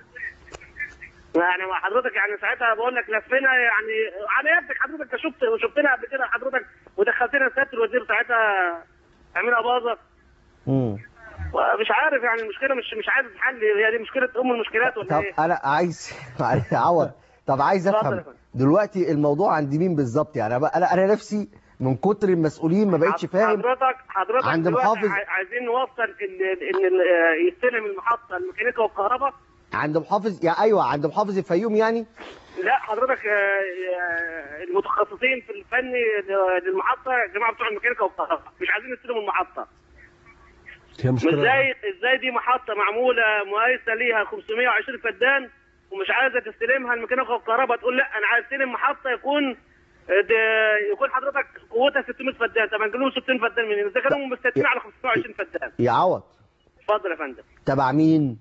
[SPEAKER 10] يعني مع حضرتك يعني ساعتها بقول لك لفينا يعني على يدك حضرتك شفت شفتنا قبل كده حضرتك ودخلتنا سياده الوزير ساعتها امين اباظه
[SPEAKER 2] مم.
[SPEAKER 10] مش عارف يعني المشكله مش مش عايز تتحل هي دي مشكله ام المشكلات ولا
[SPEAKER 2] طب
[SPEAKER 10] ايه؟
[SPEAKER 2] انا عايز معلش يا عوض طب عايز
[SPEAKER 10] اتفضل يا
[SPEAKER 2] افهم
[SPEAKER 10] فندم.
[SPEAKER 2] دلوقتي الموضوع عند مين بالظبط يعني انا انا انا نفسي من كتر المسؤولين ما بقتش فاهم
[SPEAKER 10] حضرتك حضرتك
[SPEAKER 2] عند
[SPEAKER 10] دلوقتي
[SPEAKER 2] محافظ-
[SPEAKER 10] عاي- عايزين نوصل ان ان ال- يستلم المحطه الميكانيكا والكهرباء
[SPEAKER 2] عند محافظ يا ايوه عند محافظ الفيوم يعني
[SPEAKER 10] لا حضرتك آه، آه، المتخصصين في الفن للمحطه الجماعه بتوع الميكانيكا والكهرباء مش عايزين يستلموا المحطه
[SPEAKER 3] هي مشكلة
[SPEAKER 10] ازاي ازاي دي محطه معموله مقايسه ليها 520 فدان ومش عايزه تستلمها الميكانيكا والكهرباء تقول لا انا عايز استلم محطه يكون ده يكون حضرتك قوتها 600 فدان طب هنجيب لهم 60 فدان منين؟ اذا كانوا مستثمرين على 520 فدان
[SPEAKER 2] يا عوض
[SPEAKER 10] اتفضل يا فندم
[SPEAKER 2] تبع مين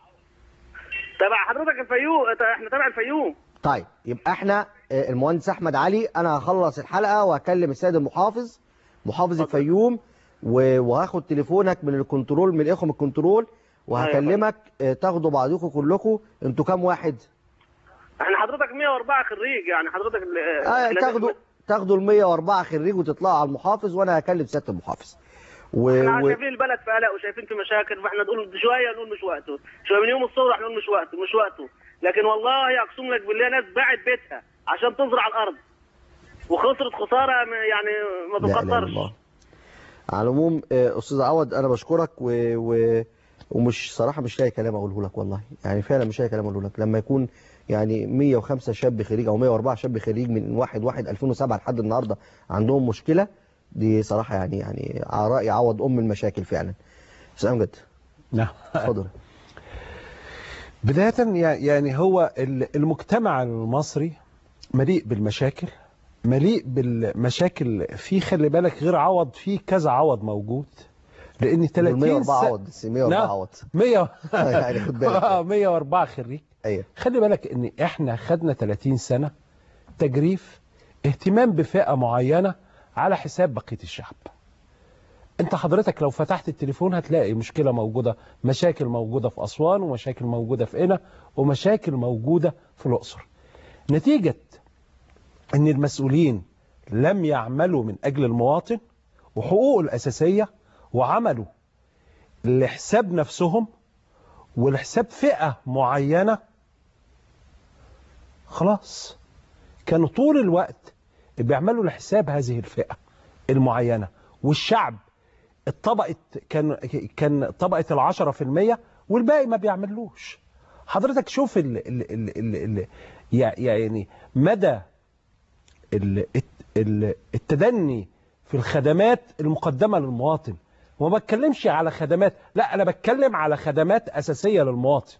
[SPEAKER 10] تبع حضرتك الفيوم احنا تبع الفيوم
[SPEAKER 2] طيب يبقى احنا آه، المهندس احمد علي انا هخلص الحلقه وهكلم السيد المحافظ محافظ الفيوم و- وهاخد تليفونك من الكنترول من الاخوه من الكنترول وهكلمك آه، تاخدوا بعضكم كلكم انتوا كام واحد
[SPEAKER 10] احنا حضرتك 104 خريج يعني حضرتك ال-
[SPEAKER 2] آه
[SPEAKER 10] احنا-
[SPEAKER 2] تاخدوا تاخدوا ال 104 خريج وتطلعوا على المحافظ وانا هكلم سياده المحافظ و...
[SPEAKER 10] احنا
[SPEAKER 2] و...
[SPEAKER 10] شايفين البلد في قلق وشايفين في مشاكل فاحنا نقول شويه نقول مش وقته شويه من يوم الصبح نقول مش وقته مش وقته لكن والله اقسم لك بالله ناس باعت بيتها عشان تزرع الارض وخسرت خساره م- يعني ما
[SPEAKER 2] لا اله الا
[SPEAKER 10] تقدرش
[SPEAKER 2] الله على العموم آه، استاذ عوض انا بشكرك و... و... ومش صراحه مش لاقي كلام اقوله لك والله يعني فعلا مش لاقي كلام اقوله لك لما يكون يعني 105 شاب خريج او 104 شاب خريج من 1 1 2007 لحد النهارده عندهم مشكله دي صراحه يعني يعني على راي عوض ام المشاكل فعلا استاذ امجد
[SPEAKER 3] نعم
[SPEAKER 2] اتفضل
[SPEAKER 3] بداية يع- يعني هو ال- المجتمع المصري مليء بالمشاكل مليء بالمشاكل في خلي بالك غير عوض في كذا عوض موجود لان 30
[SPEAKER 2] 104
[SPEAKER 3] سنة-
[SPEAKER 2] عوض بس 104
[SPEAKER 3] لا،
[SPEAKER 2] عوض
[SPEAKER 3] 100
[SPEAKER 2] يعني خد بالك.
[SPEAKER 3] آه، 104 خريج
[SPEAKER 2] ايوه
[SPEAKER 3] خلي بالك ان احنا خدنا 30 سنة تجريف اهتمام بفئة معينة على حساب بقية الشعب انت حضرتك لو فتحت التليفون هتلاقي مشكلة موجودة مشاكل موجودة في أسوان ومشاكل موجودة في قنا ومشاكل موجودة في الأقصر نتيجة ان المسؤولين لم يعملوا من أجل المواطن وحقوقه الأساسية وعملوا لحساب نفسهم ولحساب فئة معينة خلاص كانوا طول الوقت بيعملوا لحساب هذه الفئة المعينة والشعب الطبقة كان كان طبقة العشرة في المية والباقي ما بيعملوش حضرتك شوف ال ال ال ال ال يعني مدى ال ال التدني في الخدمات المقدمة للمواطن وما بتكلمش على خدمات لا أنا بتكلم على خدمات أساسية للمواطن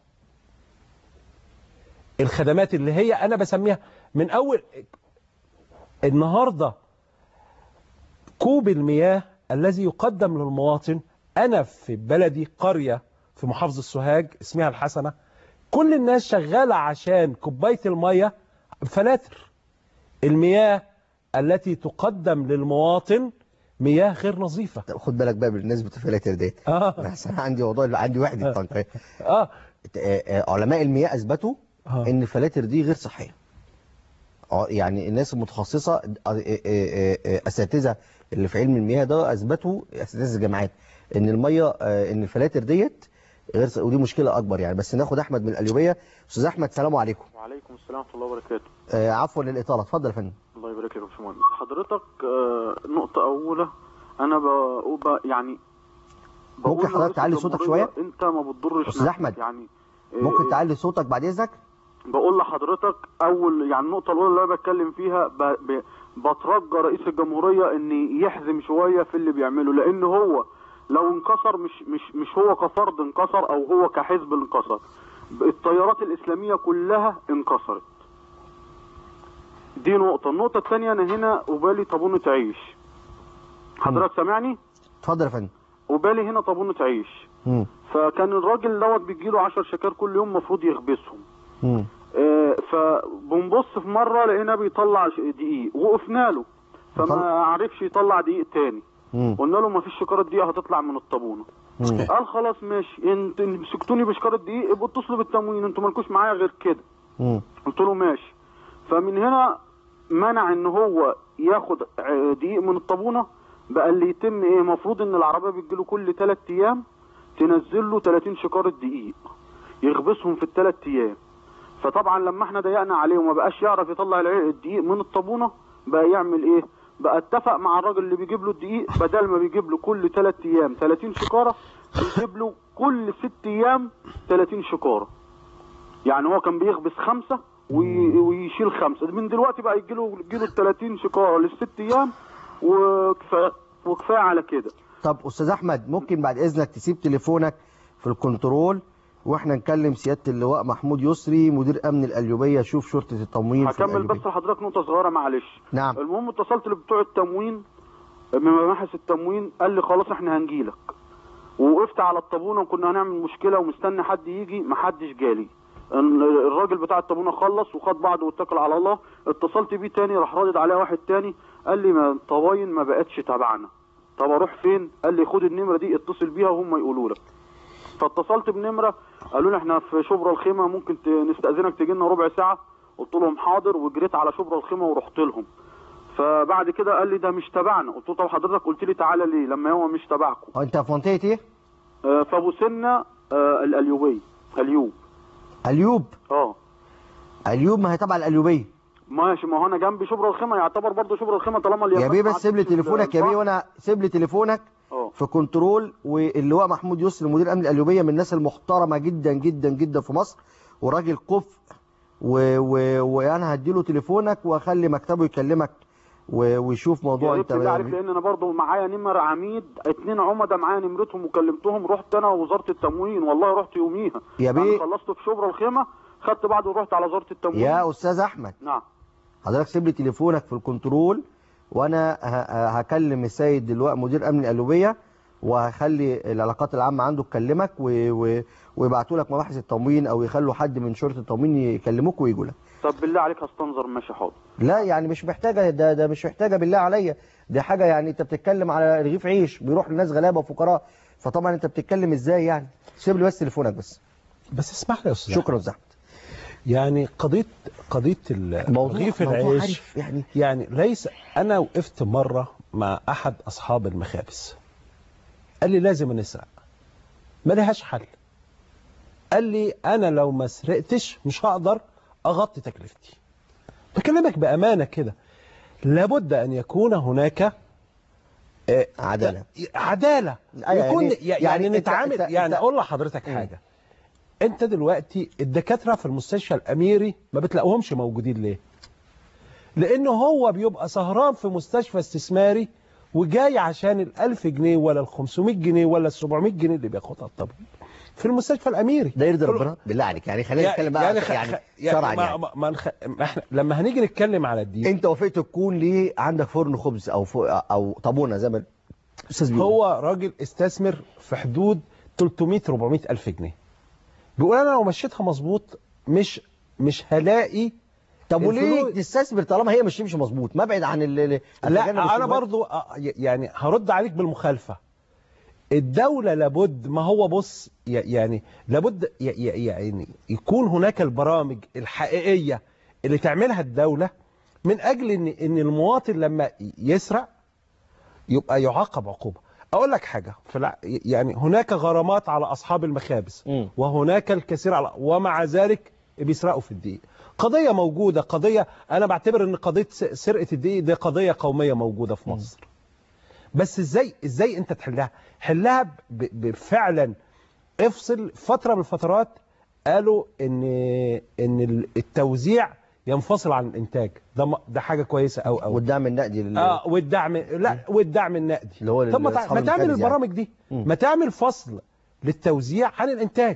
[SPEAKER 3] الخدمات اللي هي أنا بسميها من أول النهاردة كوب المياه الذي يقدم للمواطن أنا في بلدي قرية في محافظة سوهاج اسمها الحسنة كل الناس شغالة عشان كوباية المية فلاتر المياه التي تقدم للمواطن مياه غير نظيفة
[SPEAKER 2] طب خد بالك بقى بالنسبه للفلاتر ديت
[SPEAKER 3] اه
[SPEAKER 2] انا أحسن عندي موضوع عندي وحده تنقيه
[SPEAKER 3] اه
[SPEAKER 2] علماء المياه اثبتوا
[SPEAKER 3] آه.
[SPEAKER 2] ان الفلاتر دي غير صحيه اه يعني الناس المتخصصه آه، آه، آه، آه، اساتذه اللي في علم المياه ده اثبتوا اساتذه الجامعات ان الميه آه، ان الفلاتر ديت غير ص- ودي مشكله اكبر يعني بس ناخد احمد من القليوبيه استاذ احمد سلام عليكم
[SPEAKER 11] وعليكم السلام ورحمه الله وبركاته
[SPEAKER 2] آه، عفوا للاطاله اتفضل يا فندم
[SPEAKER 11] الله يبارك لك يا باشمهندس حضرتك آه، نقطه اولى انا ب... ب... يعني بقول
[SPEAKER 2] ممكن حضرتك
[SPEAKER 11] لرئيس
[SPEAKER 2] تعلي صوتك
[SPEAKER 11] الجمهورية
[SPEAKER 2] شوية؟
[SPEAKER 11] انت ما بتضرش
[SPEAKER 2] أستاذ
[SPEAKER 11] نفسك.
[SPEAKER 2] أحمد،
[SPEAKER 11] يعني آه،
[SPEAKER 2] ممكن تعلي صوتك بعد اذنك
[SPEAKER 11] بقول لحضرتك اول يعني النقطه الاولى اللي انا بتكلم فيها ب... ب... بترجى رئيس الجمهوريه ان يحزم شويه في اللي بيعمله لان هو لو انكسر مش مش مش هو كفرد انكسر او هو كحزب انكسر التيارات الاسلاميه كلها انكسرت دي نقطه النقطه الثانيه انا هنا وبالي طابونه عيش حضرتك سامعني
[SPEAKER 2] اتفضل يا فندم
[SPEAKER 11] وبالي هنا طابونه عيش
[SPEAKER 2] مم.
[SPEAKER 11] فكان الراجل دوت بيجيله 10 شكار كل يوم المفروض يخبزهم
[SPEAKER 2] مم.
[SPEAKER 11] آه، فبنبص في مره لقينا بيطلع ش- دقيق وقفنا له فما عرفش يطلع دقيق تاني
[SPEAKER 2] مم.
[SPEAKER 11] قلنا له ما فيش شكاره دقيق هتطلع من الطابونه
[SPEAKER 2] مم.
[SPEAKER 11] قال خلاص ماشي انت مسكتوني بشكاره دقيق يبقوا اتصلوا بالتموين انتوا مالكوش معايا غير كده
[SPEAKER 2] مم.
[SPEAKER 11] قلت له ماشي فمن هنا منع ان هو ياخد ع- دقيق من الطابونه بقى اللي يتم ايه المفروض ان العربيه بتجيله كل 3 ايام تنزل له 30 شكاره دقيق يخبزهم في الثلاث ايام فطبعا لما احنا ضيقنا عليه وما بقاش يعرف يطلع الع- الدقيق من الطابونه بقى يعمل ايه بقى اتفق مع الراجل اللي بيجيب له الدقيق بدل ما بيجيب له كل 3 ايام 30 شكاره بيجيب له كل 6 ايام 30 شكاره يعني هو كان بيخبز خمسة وي- ويشيل خمسة من دلوقتي بقى يجيله يجيله ال 30 شكارة للست أيام وكفاية وكفاية على كده
[SPEAKER 2] طب استاذ احمد ممكن بعد اذنك تسيب تليفونك في الكنترول واحنا نكلم سياده اللواء محمود يسري مدير امن القليوبيه شوف شرطه التموين في
[SPEAKER 11] هكمل
[SPEAKER 2] القليوبيه
[SPEAKER 11] بس لحضرتك نقطة صغيرة معلش
[SPEAKER 2] نعم
[SPEAKER 11] المهم اتصلت بتوع التموين من مباحث التموين قال لي خلاص احنا هنجيلك ووقفت على الطابونة وكنا هنعمل مشكلة ومستني حد يجي محدش جالي ال- الراجل بتاع الطابونة خلص وخد بعضه واتكل على الله اتصلت بيه تاني راح رادد عليا واحد تاني قال لي ما الطواين ما بقتش تبعنا طب اروح فين قال لي خد النمرة دي اتصل بيها وهم يقولوا لك فاتصلت بنمرة قالوا لي احنا في شبرا الخيمة ممكن ت- نستأذنك تجي لنا ربع ساعة قلت لهم حاضر وجريت على شبرا الخيمة ورحت لهم فبعد كده قال لي ده مش تبعنا قلت له طب حضرتك قلت لي تعالى ليه لما هو مش تبعكم
[SPEAKER 2] هو انت في منطقه ايه
[SPEAKER 11] آه، فابو سنه آه، الاليوبيه اليوب
[SPEAKER 2] اليوب
[SPEAKER 11] اه
[SPEAKER 2] اليوب ما هي تبع القليوبيه
[SPEAKER 11] ماشي ما هو انا جنبي شبرا الخيمه يعتبر برضه شبرا الخيمه طالما
[SPEAKER 2] يا
[SPEAKER 11] اليابان
[SPEAKER 2] بيه بس
[SPEAKER 11] ما
[SPEAKER 2] سيب لي
[SPEAKER 11] عدتش
[SPEAKER 2] تليفونك يا بيه
[SPEAKER 11] البحر.
[SPEAKER 2] وانا سيب لي تليفونك
[SPEAKER 11] اه
[SPEAKER 2] في كنترول واللواء محمود يسري مدير امن القليوبيه من الناس المحترمه جدا جدا جدا في مصر وراجل كفء و... و... وانا هديله تليفونك واخلي مكتبه يكلمك و... ويشوف
[SPEAKER 11] يا
[SPEAKER 2] موضوع
[SPEAKER 11] ريت
[SPEAKER 2] انت
[SPEAKER 11] تعرف لان انا برضه معايا نمر عميد اتنين عمده معايا نمرتهم وكلمتهم رحت انا ووزاره التموين والله رحت يوميها
[SPEAKER 2] يا
[SPEAKER 11] يعني
[SPEAKER 2] بيه
[SPEAKER 11] خلصت في شبرا الخيمه خدت بعض ورحت على وزاره التموين
[SPEAKER 2] يا استاذ احمد
[SPEAKER 11] نعم
[SPEAKER 2] حضرتك سيب لي تليفونك في الكنترول وانا ه- ه- هكلم السيد دلوقتي مدير امن القلوبيه وهخلي العلاقات العامه عنده تكلمك و- و- ويبعتوا لك مباحث التموين او يخلوا حد من شرطه التموين يكلموك ويجوا لك
[SPEAKER 11] طب بالله عليك هستنظر ماشي حاضر
[SPEAKER 2] لا يعني مش محتاجه ده ده مش محتاجه بالله عليا دي حاجه يعني انت بتتكلم على رغيف عيش بيروح لناس غلابه وفقراء فطبعا انت بتتكلم ازاي يعني سيب لي بس تليفونك بس
[SPEAKER 3] بس اسمح لي يا استاذ
[SPEAKER 2] شكرا زحمه
[SPEAKER 3] يعني قضيه قضيه ال-
[SPEAKER 2] موضوع-
[SPEAKER 3] رغيف
[SPEAKER 2] موضوع
[SPEAKER 3] العيش
[SPEAKER 2] عارف يعني
[SPEAKER 3] يعني ليس انا وقفت مره مع احد اصحاب المخابز قال لي لازم نسرق ما لهاش حل قال لي انا لو ما سرقتش مش هقدر اغطي تكلفتي بكلمك بامانه كده لابد ان يكون هناك آه،
[SPEAKER 2] عدالة.
[SPEAKER 3] عداله
[SPEAKER 2] أيوة،
[SPEAKER 3] يكون
[SPEAKER 2] يعني-
[SPEAKER 3] يعني,
[SPEAKER 2] يعني
[SPEAKER 3] يعني
[SPEAKER 2] أنت-
[SPEAKER 3] نتعامل
[SPEAKER 2] أنت-
[SPEAKER 3] يعني
[SPEAKER 2] أنت-
[SPEAKER 3] اقول لحضرتك حاجه انت دلوقتي الدكاتره في المستشفى الاميري ما بتلاقوهمش موجودين ليه لانه هو بيبقى سهران في مستشفى استثماري وجاي عشان ال 1000 جنيه ولا ال 500 جنيه ولا ال 700 جنيه اللي بياخدها الطبيب في المستشفى الاميري
[SPEAKER 2] ده يرضي ربنا بالله عليك يعني خلينا نتكلم بقى
[SPEAKER 3] خ-
[SPEAKER 2] يعني
[SPEAKER 3] خ-
[SPEAKER 2] شرعا
[SPEAKER 3] ما
[SPEAKER 2] يعني
[SPEAKER 3] ما ما نخ... ما احنا لما هنيجي نتكلم على الدين
[SPEAKER 2] انت وافقت تكون ليه عندك فرن خبز او ف... او طابونه زي ما الاستاذ بيقول
[SPEAKER 3] هو راجل استثمر في حدود 300 400 الف جنيه بيقول انا لو مشيتها مظبوط مش مش هلاقي
[SPEAKER 2] طب وليه
[SPEAKER 3] الفلوس-
[SPEAKER 2] تستثمر طالما هي مش مش مظبوط ما ابعد عن ال ال- التجنب
[SPEAKER 3] لا انا
[SPEAKER 2] الشبهات.
[SPEAKER 3] برضو آه، يعني هرد عليك بالمخالفه الدولة لابد ما هو بص ي- يعني لابد ي- ي- يعني يكون هناك البرامج الحقيقية اللي تعملها الدولة من أجل إن إن المواطن لما يسرق يبقى يعاقب عقوبة أقول لك حاجة في الع- يعني هناك غرامات على أصحاب المخابز وهناك الكثير على ومع ذلك بيسرقوا في الدقيق قضية موجودة قضية أنا بعتبر إن قضية س- سرقة الدقيق دي قضية قومية موجودة في مصر بس ازاي ازاي انت تحلها حلها ب- ب- فعلا افصل فتره من الفترات قالوا ان ان ال- التوزيع ينفصل عن الانتاج ده م- ده حاجه كويسه قوي قوي
[SPEAKER 2] والدعم النقدي لل...
[SPEAKER 3] اه والدعم لا والدعم النقدي
[SPEAKER 2] اللي هو
[SPEAKER 3] طب ما, تع-
[SPEAKER 2] لأصحاب
[SPEAKER 3] ما تعمل
[SPEAKER 2] المخابز يعني.
[SPEAKER 3] البرامج دي ما تعمل فصل للتوزيع عن الانتاج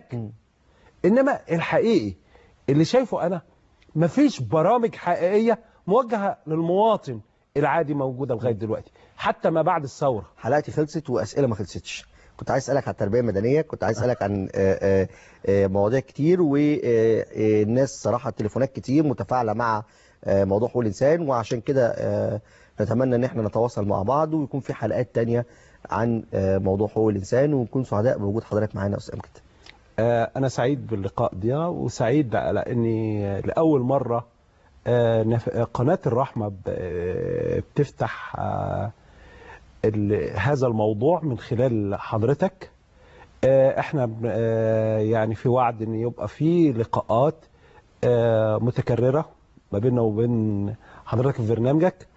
[SPEAKER 3] انما الحقيقي اللي شايفه انا مفيش برامج حقيقيه موجهه للمواطن العادي موجوده لغايه دلوقتي حتى ما بعد الثوره
[SPEAKER 2] حلقتي خلصت واسئله ما خلصتش كنت عايز اسالك عن التربيه المدنيه كنت عايز اسالك عن آه، آه، آه، مواضيع كتير والناس صراحه تليفونات كتير متفاعله مع آه، موضوع حقوق الانسان وعشان كده آه، نتمنى ان احنا نتواصل مع بعض ويكون في حلقات تانية عن آه، موضوع حقوق الانسان ونكون سعداء بوجود حضرتك معانا يا استاذ امجد
[SPEAKER 3] آه، أنا سعيد باللقاء ده وسعيد على إني لأول مرة آه، نف- آه، قناة الرحمة ب- آه، بتفتح آه، ال- هذا الموضوع من خلال حضرتك آه، احنا بن- آه، يعني في وعد ان يبقى في لقاءات آه، متكررة ما بيننا وبين حضرتك في برنامجك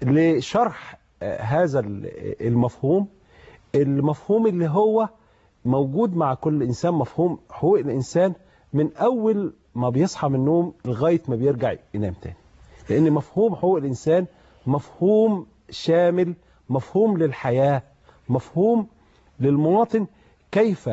[SPEAKER 3] لشرح آه، هذا ال- المفهوم المفهوم اللي هو موجود مع كل إنسان مفهوم حقوق الإنسان من أول ما بيصحى من النوم لغاية ما بيرجع ينام تاني لأن مفهوم حقوق الإنسان مفهوم شامل مفهوم للحياة مفهوم للمواطن كيف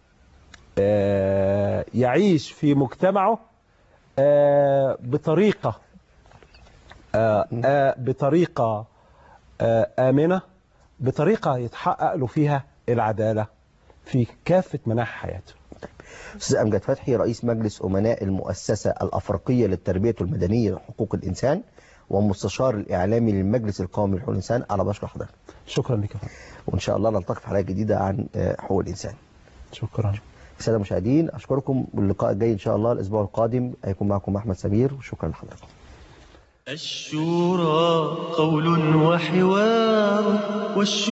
[SPEAKER 3] آه، يعيش في مجتمعه آه، بطريقة آه، آه، بطريقة آه، آمنة بطريقة يتحقق له فيها العدالة في كافة مناحي حياته
[SPEAKER 2] استاذ امجد فتحي رئيس مجلس امناء المؤسسه الافريقيه للتربيه المدنيه لحقوق الانسان ومستشار الاعلامي للمجلس القومي لحقوق الانسان انا بشكر حضرتك
[SPEAKER 3] شكرا لك يا فندم
[SPEAKER 2] وان شاء الله نلتقي في حلقه جديده عن آه، حقوق الانسان
[SPEAKER 3] شكرا
[SPEAKER 2] الساده المشاهدين اشكركم واللقاء الجاي ان شاء الله الاسبوع القادم هيكون معكم احمد سمير وشكرا لحضراتكم
[SPEAKER 1] الشورى قول وحوار والش